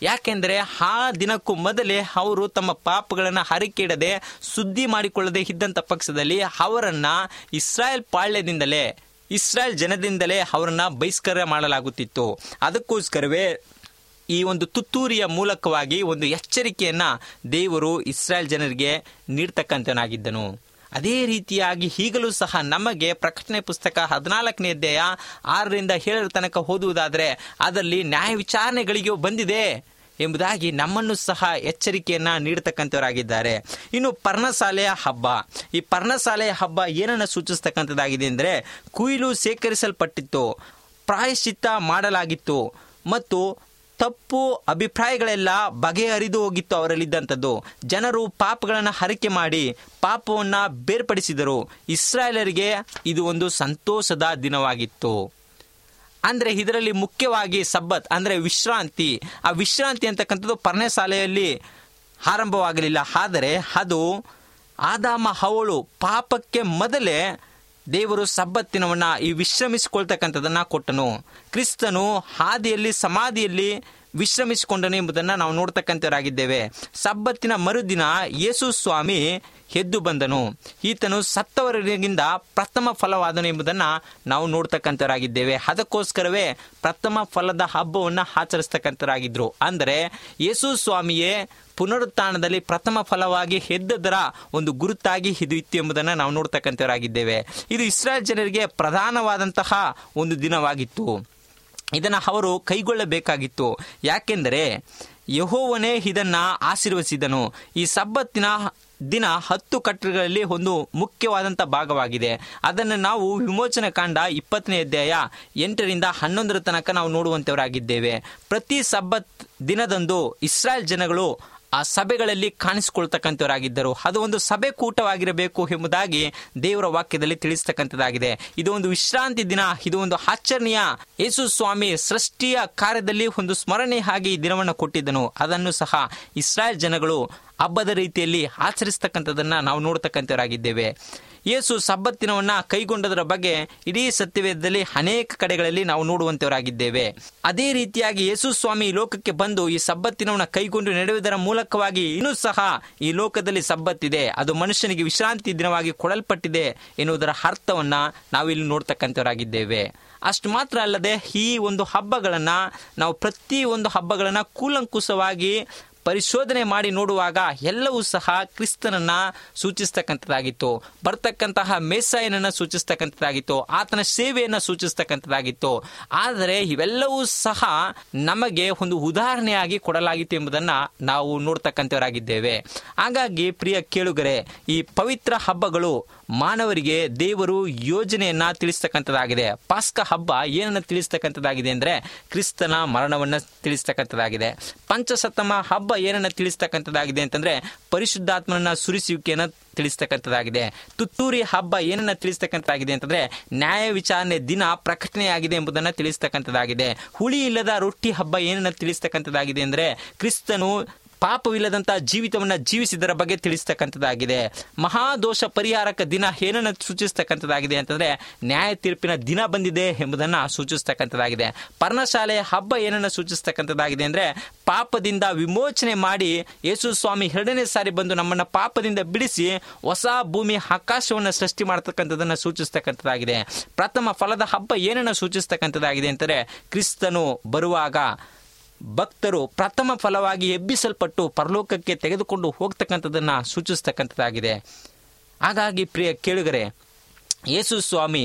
ಯಾಕೆಂದರೆ ಆ ದಿನಕ್ಕೂ ಮೊದಲೇ ಅವರು ತಮ್ಮ ಪಾಪಗಳನ್ನು ಹರಿಕಿಡದೆ ಸುದ್ದಿ ಮಾಡಿಕೊಳ್ಳದೆ ಇದ್ದಂಥ ಪಕ್ಷದಲ್ಲಿ ಅವರನ್ನ ಇಸ್ರಾಯೇಲ್ ಪಾಳ್ಯದಿಂದಲೇ ಇಸ್ರಾಯೇಲ್ ಜನದಿಂದಲೇ ಅವರನ್ನ ಬಹಿಷ್ಕಾರ ಮಾಡಲಾಗುತ್ತಿತ್ತು ಅದಕ್ಕೋಸ್ಕರವೇ ಈ ಒಂದು ತುತ್ತೂರಿಯ ಮೂಲಕವಾಗಿ ಒಂದು ಎಚ್ಚರಿಕೆಯನ್ನ ದೇವರು ಇಸ್ರಾಯೇಲ್ ಜನರಿಗೆ ನೀಡ್ತಕ್ಕಂಥನಾಗಿದ್ದನು ಅದೇ ರೀತಿಯಾಗಿ ಈಗಲೂ ಸಹ ನಮಗೆ ಪ್ರಕಟಣೆ ಪುಸ್ತಕ ಹದಿನಾಲ್ಕನೇ ಅಧ್ಯಾಯ ಆರರಿಂದ ಏಳರ ತನಕ ಓದುವುದಾದರೆ ಅದರಲ್ಲಿ ನ್ಯಾಯ ವಿಚಾರಣೆಗಳಿಗೂ ಬಂದಿದೆ ಎಂಬುದಾಗಿ ನಮ್ಮನ್ನು ಸಹ ಎಚ್ಚರಿಕೆಯನ್ನ ನೀಡತಕ್ಕಂಥವರಾಗಿದ್ದಾರೆ ಇನ್ನು ಪರ್ಣಶಾಲೆಯ ಹಬ್ಬ ಈ ಪರ್ಣಶಾಲೆಯ ಹಬ್ಬ ಏನನ್ನು ಸೂಚಿಸ್ತಕ್ಕಂಥದ್ದಾಗಿದೆ ಅಂದರೆ ಕುಯಿಲು ಸೇಕರಿಸಲ್ಪಟ್ಟಿತ್ತು ಪ್ರಾಯಶ್ಚಿತ್ತ ಮಾಡಲಾಗಿತ್ತು ಮತ್ತು ತಪ್ಪು ಅಭಿಪ್ರಾಯಗಳೆಲ್ಲ ಬಗೆಹರಿದು ಹೋಗಿತ್ತು ಅವರಲ್ಲಿದ್ದಂಥದ್ದು ಜನರು ಪಾಪಗಳನ್ನು ಹರಕೆ ಮಾಡಿ ಪಾಪವನ್ನು ಬೇರ್ಪಡಿಸಿದರು ಇಸ್ರಾಯೇಲರಿಗೆ ಇದು ಒಂದು ಸಂತೋಷದ ದಿನವಾಗಿತ್ತು ಅಂದ್ರೆ ಇದರಲ್ಲಿ ಮುಖ್ಯವಾಗಿ ಸಬ್ಬತ್ ಅಂದ್ರೆ ವಿಶ್ರಾಂತಿ ಆ ವಿಶ್ರಾಂತಿ ಅಂತಕ್ಕಂಥದ್ದು ಪರ್ಣಶಾಲೆಯಲ್ಲಿ ಆರಂಭವಾಗಲಿಲ್ಲ ಆದರೆ ಅದು ಆದಾಮ ಹವಳು ಪಾಪಕ್ಕೆ ಮೊದಲೇ ದೇವರು ಸಬ್ಬತ್ತಿನವನ್ನ ಈ ವಿಶ್ರಮಿಸಿಕೊಳ್ತಕ್ಕಂಥದನ್ನ ಕೊಟ್ಟನು ಕ್ರಿಸ್ತನು ಹಾದಿಯಲ್ಲಿ ಸಮಾಧಿಯಲ್ಲಿ ವಿಶ್ರಮಿಸಿಕೊಂಡನು ಎಂಬುದನ್ನು ನಾವು ನೋಡ್ತಕ್ಕಂಥವರಾಗಿದ್ದೇವೆ ಸಬ್ಬತ್ತಿನ ಮರುದಿನ ಯೇಸು ಸ್ವಾಮಿ ಎದ್ದು ಬಂದನು ಈತನು ಸತ್ತವರಿಗಿಂದ ಪ್ರಥಮ ಫಲವಾದನು ಎಂಬುದನ್ನು ನಾವು ನೋಡ್ತಕ್ಕಂಥವರಾಗಿದ್ದೇವೆ ಅದಕ್ಕೋಸ್ಕರವೇ ಪ್ರಥಮ ಫಲದ ಹಬ್ಬವನ್ನು ಆಚರಿಸ್ತಕ್ಕಂಥವರಾಗಿದ್ರು ಅಂದರೆ ಯೇಸು ಸ್ವಾಮಿಯೇ ಪುನರುತ್ಥಾನದಲ್ಲಿ ಪ್ರಥಮ ಫಲವಾಗಿ ಎದ್ದದರ ಒಂದು ಗುರುತಾಗಿ ಇದು ಇತ್ತು ಎಂಬುದನ್ನು ನಾವು ನೋಡ್ತಕ್ಕಂಥವರಾಗಿದ್ದೇವೆ ಇದು ಇಸ್ರಾಯೇಲ್ ಜನರಿಗೆ ಪ್ರಧಾನವಾದಂತಹ ಒಂದು ದಿನವಾಗಿತ್ತು ಇದನ್ನು ಅವರು ಕೈಗೊಳ್ಳಬೇಕಾಗಿತ್ತು ಯಾಕೆಂದರೆ ಯಹೋವನೇ ಇದನ್ನ ಆಶೀರ್ವದಿಸಿದನು ಈ ಸಬ್ಬತ್ತಿನ ದಿನ ಹತ್ತು ಕಟ್ಟಗಳಲ್ಲಿ ಒಂದು ಮುಖ್ಯವಾದಂಥ ಭಾಗವಾಗಿದೆ ಅದನ್ನು ನಾವು ವಿಮೋಚನ ಕಾಂಡ ಇಪ್ಪತ್ತನೇ ಅಧ್ಯಾಯ ಎಂಟರಿಂದ ಹನ್ನೊಂದರ ತನಕ ನಾವು ನೋಡುವಂಥವರಾಗಿದ್ದೇವೆ ಪ್ರತಿ ಸಬ್ಬತ್ ದಿನದಂದು ಇಸ್ರಾಯೇಲ್ ಜನಗಳು ಆ ಸಭೆಗಳಲ್ಲಿ ಕಾಣಿಸಿಕೊಳ್ತಕ್ಕಂಥವರಾಗಿದ್ದರು ಅದು ಒಂದು ಸಭೆ ಕೂಟವಾಗಿರಬೇಕು ಎಂಬುದಾಗಿ ದೇವರ ವಾಕ್ಯದಲ್ಲಿ ತಿಳಿಸ್ತಕ್ಕಂಥದ್ದಾಗಿದೆ ಇದು ಒಂದು ವಿಶ್ರಾಂತಿ ದಿನ ಇದು ಒಂದು ಆಚರಣೆಯ ಯೇಸು ಸ್ವಾಮಿ ಸೃಷ್ಟಿಯ ಕಾರ್ಯದಲ್ಲಿ ಒಂದು ಸ್ಮರಣೆ ಹಾಗೆ ಈ ದಿನವನ್ನು ಕೊಟ್ಟಿದ್ದನು ಅದನ್ನು ಸಹ ಇಸ್ರಾಯೇಲ್ ಜನಗಳು ಹಬ್ಬದ ರೀತಿಯಲ್ಲಿ ಆಚರಿಸ್ತಕ್ಕಂಥದ್ದನ್ನ ನಾವು ನೋಡ್ತಕ್ಕಂಥವರಾಗಿದ್ದೇವೆ ಯೇಸು ಸಬ್ಬತ್ತಿನವನ್ನ ಕೈಗೊಂಡದರ ಬಗ್ಗೆ ಇಡೀ ಸತ್ಯವೇದದಲ್ಲಿ ಅನೇಕ ಕಡೆಗಳಲ್ಲಿ ನಾವು ನೋಡುವಂತವರಾಗಿದ್ದೇವೆ ಅದೇ ರೀತಿಯಾಗಿ ಯೇಸು ಸ್ವಾಮಿ ಈ ಲೋಕಕ್ಕೆ ಬಂದು ಈ ಸಬ್ಬತ್ತಿನವನ್ನ ಕೈಗೊಂಡು ನಡೆಯುವುದರ ಮೂಲಕವಾಗಿ ಇನ್ನೂ ಸಹ ಈ ಲೋಕದಲ್ಲಿ ಸಬ್ಬತ್ತಿದೆ ಅದು ಮನುಷ್ಯನಿಗೆ ವಿಶ್ರಾಂತಿ ದಿನವಾಗಿ ಕೊಡಲ್ಪಟ್ಟಿದೆ ಎನ್ನುವುದರ ಅರ್ಥವನ್ನ ನಾವಿಲ್ಲಿ ನೋಡ್ತಕ್ಕಂಥವರಾಗಿದ್ದೇವೆ ಅಷ್ಟು ಮಾತ್ರ ಅಲ್ಲದೆ ಈ ಒಂದು ಹಬ್ಬಗಳನ್ನ ನಾವು ಪ್ರತಿ ಒಂದು ಹಬ್ಬಗಳನ್ನ ಕೂಲಂಕುಷವಾಗಿ ಪರಿಶೋಧನೆ ಮಾಡಿ ನೋಡುವಾಗ ಎಲ್ಲವೂ ಸಹ ಕ್ರಿಸ್ತನನ್ನ ಸೂಚಿಸ್ತಕ್ಕಂಥದ್ದಾಗಿತ್ತು ಬರ್ತಕ್ಕಂತಹ ಮೇಸಾಯನನ್ನ ಸೂಚಿಸ್ತಕ್ಕಂಥದ್ದಾಗಿತ್ತು ಆತನ ಸೇವೆಯನ್ನ ಸೂಚಿಸ್ತಕ್ಕಂಥದ್ದಾಗಿತ್ತು ಆದರೆ ಇವೆಲ್ಲವೂ ಸಹ ನಮಗೆ ಒಂದು ಉದಾಹರಣೆಯಾಗಿ ಕೊಡಲಾಗಿತ್ತು ಎಂಬುದನ್ನ ನಾವು ನೋಡ್ತಕ್ಕಂಥವರಾಗಿದ್ದೇವೆ ಹಾಗಾಗಿ ಪ್ರಿಯ ಕೇಳುಗರೆ ಈ ಪವಿತ್ರ ಹಬ್ಬಗಳು ಮಾನವರಿಗೆ ದೇವರು ಯೋಜನೆಯನ್ನ ತಿಳಿಸ್ತಕ್ಕಂಥದ್ದಾಗಿದೆ ಪಾಸ್ಕ ಹಬ್ಬ ಏನನ್ನ ತಿಳಿಸ್ತಕ್ಕಂಥದ್ದಾಗಿದೆ ಅಂದ್ರೆ ಕ್ರಿಸ್ತನ ಮರಣವನ್ನ ತಿಳಿಸ್ತಕ್ಕಂಥದ್ದಾಗಿದೆ ಪಂಚಸತ್ತಮ ಹಬ್ಬ ಏನನ್ನ ತಿಳಿಸ್ತಕ್ಕಂಥದ್ದಾಗಿದೆ ಅಂತಂದ್ರೆ ಪರಿಶುದ್ಧಾತ್ಮನ ಸುರಿಸುವಿಕೆಯನ್ನ ತಿಳಿಸ್ತಕ್ಕಂಥದ್ದಾಗಿದೆ ತುತ್ತೂರಿ ಹಬ್ಬ ಏನನ್ನ ತಿಳಿಸ್ತಕ್ಕಂಥದ್ದಾಗಿದೆ ಅಂತಂದ್ರೆ ನ್ಯಾಯ ವಿಚಾರಣೆ ದಿನ ಪ್ರಕಟಣೆಯಾಗಿದೆ ಎಂಬುದನ್ನ ತಿಳಿಸ್ತಕ್ಕಂಥದ್ದಾಗಿದೆ ಹುಳಿ ಇಲ್ಲದ ರೊಟ್ಟಿ ಹಬ್ಬ ಏನನ್ನ ತಿಳಿಸ್ತಕ್ಕಂಥದ್ದಾಗಿದೆ ಅಂದ್ರೆ ಕ್ರಿಸ್ತನು ಪಾಪವಿಲ್ಲದಂತ ಜೀವಿತವನ್ನ ಜೀವಿಸಿದರ ಬಗ್ಗೆ ತಿಳಿಸ್ತಕ್ಕಂಥದ್ದಾಗಿದೆ ಮಹಾದೋಷ ಪರಿಹಾರಕ ದಿನ ಏನನ್ನ ಸೂಚಿಸ್ತಕ್ಕಂಥದ್ದಾಗಿದೆ ಅಂತಂದ್ರೆ ನ್ಯಾಯ ತೀರ್ಪಿನ ದಿನ ಬಂದಿದೆ ಎಂಬುದನ್ನ ಸೂಚಿಸ್ತಕ್ಕಂಥದ್ದಾಗಿದೆ ಪರ್ಣಶಾಲೆಯ ಹಬ್ಬ ಏನನ್ನ ಸೂಚಿಸ್ತಕ್ಕಂಥದ್ದಾಗಿದೆ ಅಂದ್ರೆ ಪಾಪದಿಂದ ವಿಮೋಚನೆ ಮಾಡಿ ಯೇಸು ಸ್ವಾಮಿ ಎರಡನೇ ಸಾರಿ ಬಂದು ನಮ್ಮನ್ನ ಪಾಪದಿಂದ ಬಿಡಿಸಿ ಹೊಸ ಭೂಮಿ ಆಕಾಶವನ್ನು ಸೃಷ್ಟಿ ಮಾಡತಕ್ಕಂಥದನ್ನ ಸೂಚಿಸ್ತಕ್ಕಂಥದ್ದಾಗಿದೆ ಪ್ರಥಮ ಫಲದ ಹಬ್ಬ ಏನನ್ನ ಸೂಚಿಸ್ತಕ್ಕಂಥದ್ದಾಗಿದೆ ಅಂತಂದ್ರೆ ಕ್ರಿಸ್ತನು ಬರುವಾಗ ಭಕ್ತರು ಪ್ರಥಮ ಫಲವಾಗಿ ಎಬ್ಬಿಸಲ್ಪಟ್ಟು ಪರಲೋಕಕ್ಕೆ ತೆಗೆದುಕೊಂಡು ಹೋಗ್ತಕ್ಕಂಥದ್ದನ್ನ ಸೂಚಿಸ್ತಕ್ಕಂಥದ್ದಾಗಿದೆ ಹಾಗಾಗಿ ಪ್ರಿಯ ಕೇಳುಗರೆ ಯೇಸು ಸ್ವಾಮಿ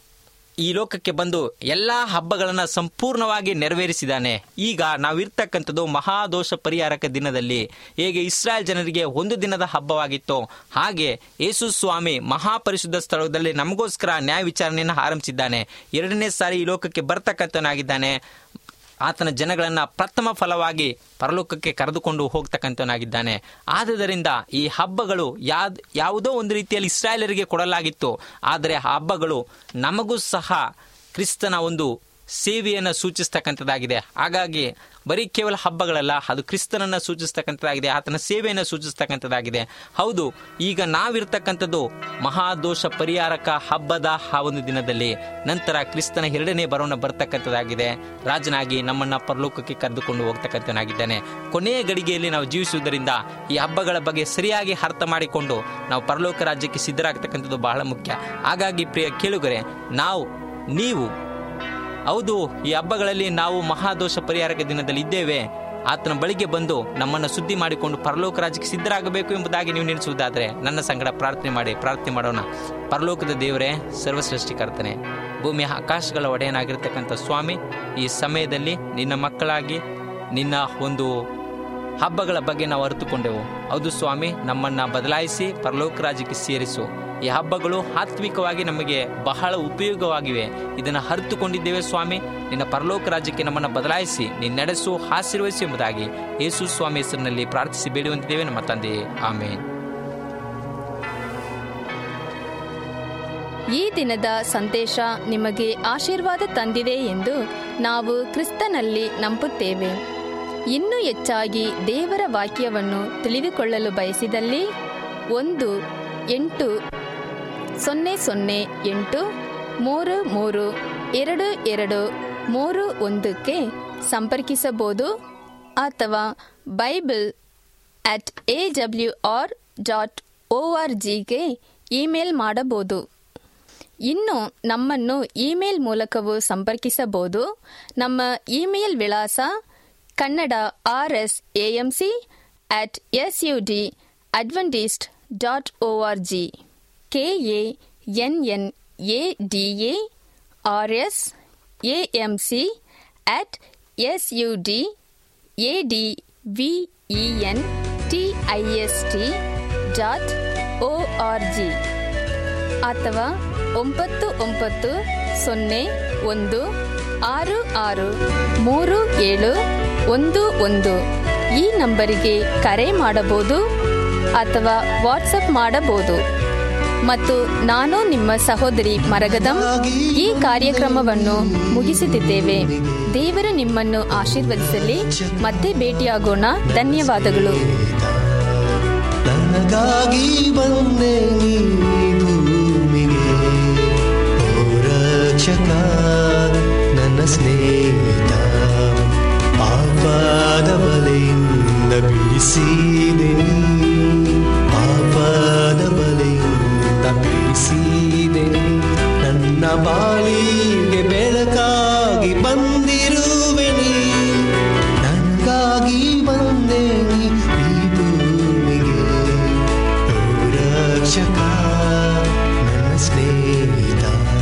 ಈ ಲೋಕಕ್ಕೆ ಬಂದು ಎಲ್ಲ ಹಬ್ಬಗಳನ್ನು ಸಂಪೂರ್ಣವಾಗಿ ನೆರವೇರಿಸಿದ್ದಾನೆ ಈಗ ನಾವಿರ್ತಕ್ಕಂಥದ್ದು ಮಹಾದೋಷ ಪರಿಹಾರಕ ದಿನದಲ್ಲಿ ಹೇಗೆ ಇಸ್ರಾಯೇಲ್ ಜನರಿಗೆ ಒಂದು ದಿನದ ಹಬ್ಬವಾಗಿತ್ತು ಹಾಗೆ ಯೇಸು ಸ್ವಾಮಿ ಮಹಾಪರಿಶುದ್ಧ ಸ್ಥಳದಲ್ಲಿ ನಮಗೋಸ್ಕರ ನ್ಯಾಯ ವಿಚಾರಣೆಯನ್ನು ಆರಂಭಿಸಿದ್ದಾನೆ ಎರಡನೇ ಸಾರಿ ಈ ಲೋಕಕ್ಕೆ ಬರ್ತಕ್ಕಂಥವನಾಗಿದ್ದಾನೆ ಆತನ ಜನಗಳನ್ನ ಪ್ರಥಮ ಫಲವಾಗಿ ಪರಲೋಕಕ್ಕೆ ಕರೆದುಕೊಂಡು ಹೋಗ್ತಕ್ಕಂಥವನಾಗಿದ್ದಾನೆ ಆದುದರಿಂದ ಈ ಹಬ್ಬಗಳು ಯಾದ್ ಯಾವುದೋ ಒಂದು ರೀತಿಯಲ್ಲಿ ಇಸ್ರಾಯೇಲರಿಗೆ ಕೊಡಲಾಗಿತ್ತು ಆದರೆ ಆ ಹಬ್ಬಗಳು ನಮಗೂ ಸಹ ಕ್ರಿಸ್ತನ ಒಂದು ಸೇವೆಯನ್ನು ಸೂಚಿಸ್ತಕ್ಕಂಥದ್ದಾಗಿದೆ ಹಾಗಾಗಿ ಬರೀ ಕೇವಲ ಹಬ್ಬಗಳಲ್ಲ ಅದು ಕ್ರಿಸ್ತನನ್ನು ಸೂಚಿಸ್ತಕ್ಕಂಥದ್ದಾಗಿದೆ ಆತನ ಸೇವೆಯನ್ನು ಸೂಚಿಸ್ತಕ್ಕಂಥದ್ದಾಗಿದೆ ಹೌದು ಈಗ ನಾವಿರ್ತಕ್ಕಂಥದ್ದು ಮಹಾದೋಷ ಪರಿಹಾರಕ ಹಬ್ಬದ ಆ ಒಂದು ದಿನದಲ್ಲಿ ನಂತರ ಕ್ರಿಸ್ತನ ಎರಡನೇ ಬರೋಣ ಬರ್ತಕ್ಕಂಥದ್ದಾಗಿದೆ ರಾಜನಾಗಿ ನಮ್ಮನ್ನ ಪರಲೋಕಕ್ಕೆ ಕರೆದುಕೊಂಡು ಹೋಗ್ತಕ್ಕಂಥನಾಗಿದ್ದಾನೆ ಕೊನೆಯ ಗಡಿಗೆಯಲ್ಲಿ ನಾವು ಜೀವಿಸುವುದರಿಂದ ಈ ಹಬ್ಬಗಳ ಬಗ್ಗೆ ಸರಿಯಾಗಿ ಅರ್ಥ ಮಾಡಿಕೊಂಡು ನಾವು ಪರಲೋಕ ರಾಜ್ಯಕ್ಕೆ ಸಿದ್ಧರಾಗ್ತಕ್ಕಂಥದ್ದು ಬಹಳ ಮುಖ್ಯ ಹಾಗಾಗಿ ಪ್ರಿಯ ಕೇಳುಗರೆ ನಾವು ನೀವು ಹೌದು ಈ ಹಬ್ಬಗಳಲ್ಲಿ ನಾವು ಮಹಾದೋಷ ಪರಿಹಾರಕ ದಿನದಲ್ಲಿ ಇದ್ದೇವೆ ಆತನ ಬಳಿಗೆ ಬಂದು ನಮ್ಮನ್ನು ಸುದ್ದಿ ಮಾಡಿಕೊಂಡು ಪರಲೋಕ ರಾಜ್ಯಕ್ಕೆ ಸಿದ್ಧರಾಗಬೇಕು ಎಂಬುದಾಗಿ ನೀವು ನೆನೆಸುವುದಾದರೆ ನನ್ನ ಸಂಗಡ ಪ್ರಾರ್ಥನೆ ಮಾಡಿ ಪ್ರಾರ್ಥನೆ ಮಾಡೋಣ ಪರಲೋಕದ ದೇವರೇ ಸರ್ವಸೃಷ್ಟಿಕರ್ತನೆ ಭೂಮಿಯ ಆಕಾಶಗಳ ಒಡೆಯನಾಗಿರ್ತಕ್ಕಂಥ ಸ್ವಾಮಿ ಈ ಸಮಯದಲ್ಲಿ ನಿನ್ನ ಮಕ್ಕಳಾಗಿ ನಿನ್ನ ಒಂದು ಹಬ್ಬಗಳ ಬಗ್ಗೆ ನಾವು ಅರಿತುಕೊಂಡೆವು ಹೌದು ಸ್ವಾಮಿ ನಮ್ಮನ್ನ ಬದಲಾಯಿಸಿ ಪರಲೋಕ ರಾಜ್ಯಕ್ಕೆ ಸೇರಿಸು ಈ ಹಬ್ಬಗಳು ಆತ್ಮಿಕವಾಗಿ ನಮಗೆ ಬಹಳ ಉಪಯೋಗವಾಗಿವೆ ಇದನ್ನು ಅರಿತುಕೊಂಡಿದ್ದೇವೆ ಸ್ವಾಮಿ ನಿನ್ನ ಪರಲೋಕ ರಾಜ್ಯಕ್ಕೆ ನಮ್ಮನ್ನು ಬದಲಾಯಿಸಿ ನೀನು ನಡೆಸು ಆಶೀರ್ವದಿಸಿ ಎಂಬುದಾಗಿ ಯೇಸು ಸ್ವಾಮಿ ಹೆಸರಿನಲ್ಲಿ ಪ್ರಾರ್ಥಿಸಿ ಬೇಡುವಂತಿದ್ದೇವೆ ನಮ್ಮ ತಂದೆಯೇ ಆಮೇಲೆ ಈ ದಿನದ ಸಂದೇಶ ನಿಮಗೆ ಆಶೀರ್ವಾದ ತಂದಿದೆ ಎಂದು ನಾವು ಕ್ರಿಸ್ತನಲ್ಲಿ ನಂಬುತ್ತೇವೆ ಇನ್ನೂ ಹೆಚ್ಚಾಗಿ ದೇವರ ವಾಕ್ಯವನ್ನು ತಿಳಿದುಕೊಳ್ಳಲು ಬಯಸಿದಲ್ಲಿ ಒಂದು ಎಂಟು ಸೊನ್ನೆ ಸೊನ್ನೆ ಎಂಟು ಮೂರು ಮೂರು ಎರಡು ಎರಡು ಮೂರು ಒಂದಕ್ಕೆ ಸಂಪರ್ಕಿಸಬಹುದು ಅಥವಾ Bible at A W R dot O R ಜಿಗೆ ಇಮೇಲ್ ಮಾಡಬಹುದು ಇನ್ನು ನಮ್ಮನ್ನು ಇಮೇಲ್ ಮೂಲಕವೂ ಸಂಪರ್ಕಿಸಬಹುದು ನಮ್ಮ ಇಮೇಲ್ ವಿಳಾಸ Kannada R S A M C at S U D Adventist dot O R G K A N N A D A R S A M C at S U D A D V E N T I S T dot O R G ಅಥವಾ ಒಂಬತ್ತು ಒಂಬತ್ತು ಸೊನ್ನೆ ಒಂದು ಆರು ಆರು ಮೂರು ಏಳು ಒಂದು ಒಂದು ಈ ನಂಬರಿಗೆ ಕರೆ ಮಾಡಬಹುದು ಅಥವಾ ವಾಟ್ಸಪ್ ಮಾಡಬಹುದು ಮತ್ತು ನಾನು ನಿಮ್ಮ ಸಹೋದರಿ ಮರಗದಂ ಈ ಕಾರ್ಯಕ್ರಮವನ್ನು ಮುಗಿಸುತ್ತಿದ್ದೇವೆ ದೇವರು ನಿಮ್ಮನ್ನು ಆಶೀರ್ವದಿಸಲಿ ಮತ್ತೆ ಭೇಟಿಯಾಗೋಣ ಧನ್ಯವಾದಗಳು ನನಗಾಗಿ ಬಂದೆ ನೀ ಭೂಮಿಗೆ ಓ ರಕ್ಷಕ ನನ್ನ ಸ್ನೇಹಿತ ಪಾಪದ ಬಲೆಯಿಂದ ಬಿಡಿಸಿದೆ ನೀ. ಪಾಪದ ಬಲೆಯಿಂದ ಬಿಡಿಸಿದೆ ನೀ. ನನ್ನ ಬಾಳಿಗೆ ಬೆಳಕಾಗಿ ಬಂದಿರುವೆ ನೀ ನನಗಾಗಿ ಬಂದೆ ನೀ ಈ ಭೂಮಿಗೆ ಓ ರಕ್ಷಕ ನನ್ನ ಸ್ನೇಹಿತ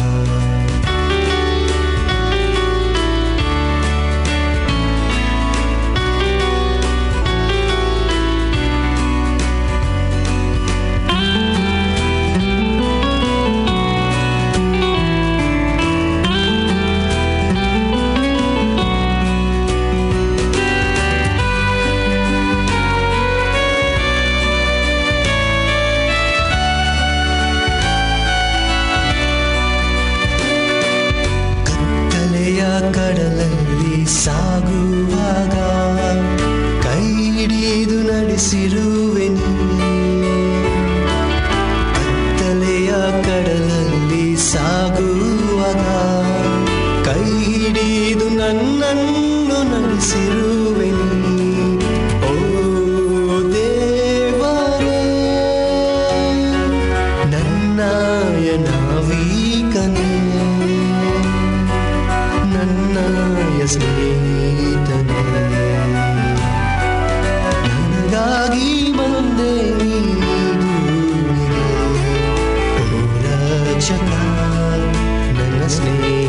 ಕತ್ತಲೆಯ ಕಡಲಲ್ಲಿ ಸಾಗುವಾಗ ಕೈ ಹಿಡಿದು ನಡೆಸಿರುವೆ ನೀ. ಕತ್ತಲೆಯ ಕಡಲಲ್ಲಿ ಸಾಗುವಾಗ ಕೈ ಹಿಡಿದು ನನ್ನನ್ನು ನಡೆಸಿರುವೆ ನೀ. ಓ ದೇವರೇ ನನ್ನಯ ನಾವೀಕನೇ ನನ್ನಯ ಸ್ನೇಹಿತನೇ ನನಗಾಗಿ ಬಂದೆ ನೀ ಭೂಮಿಗೆ. ಓ ರಕ್ಷಕ ನನ್ನ ಸ್ನೇಹಿತ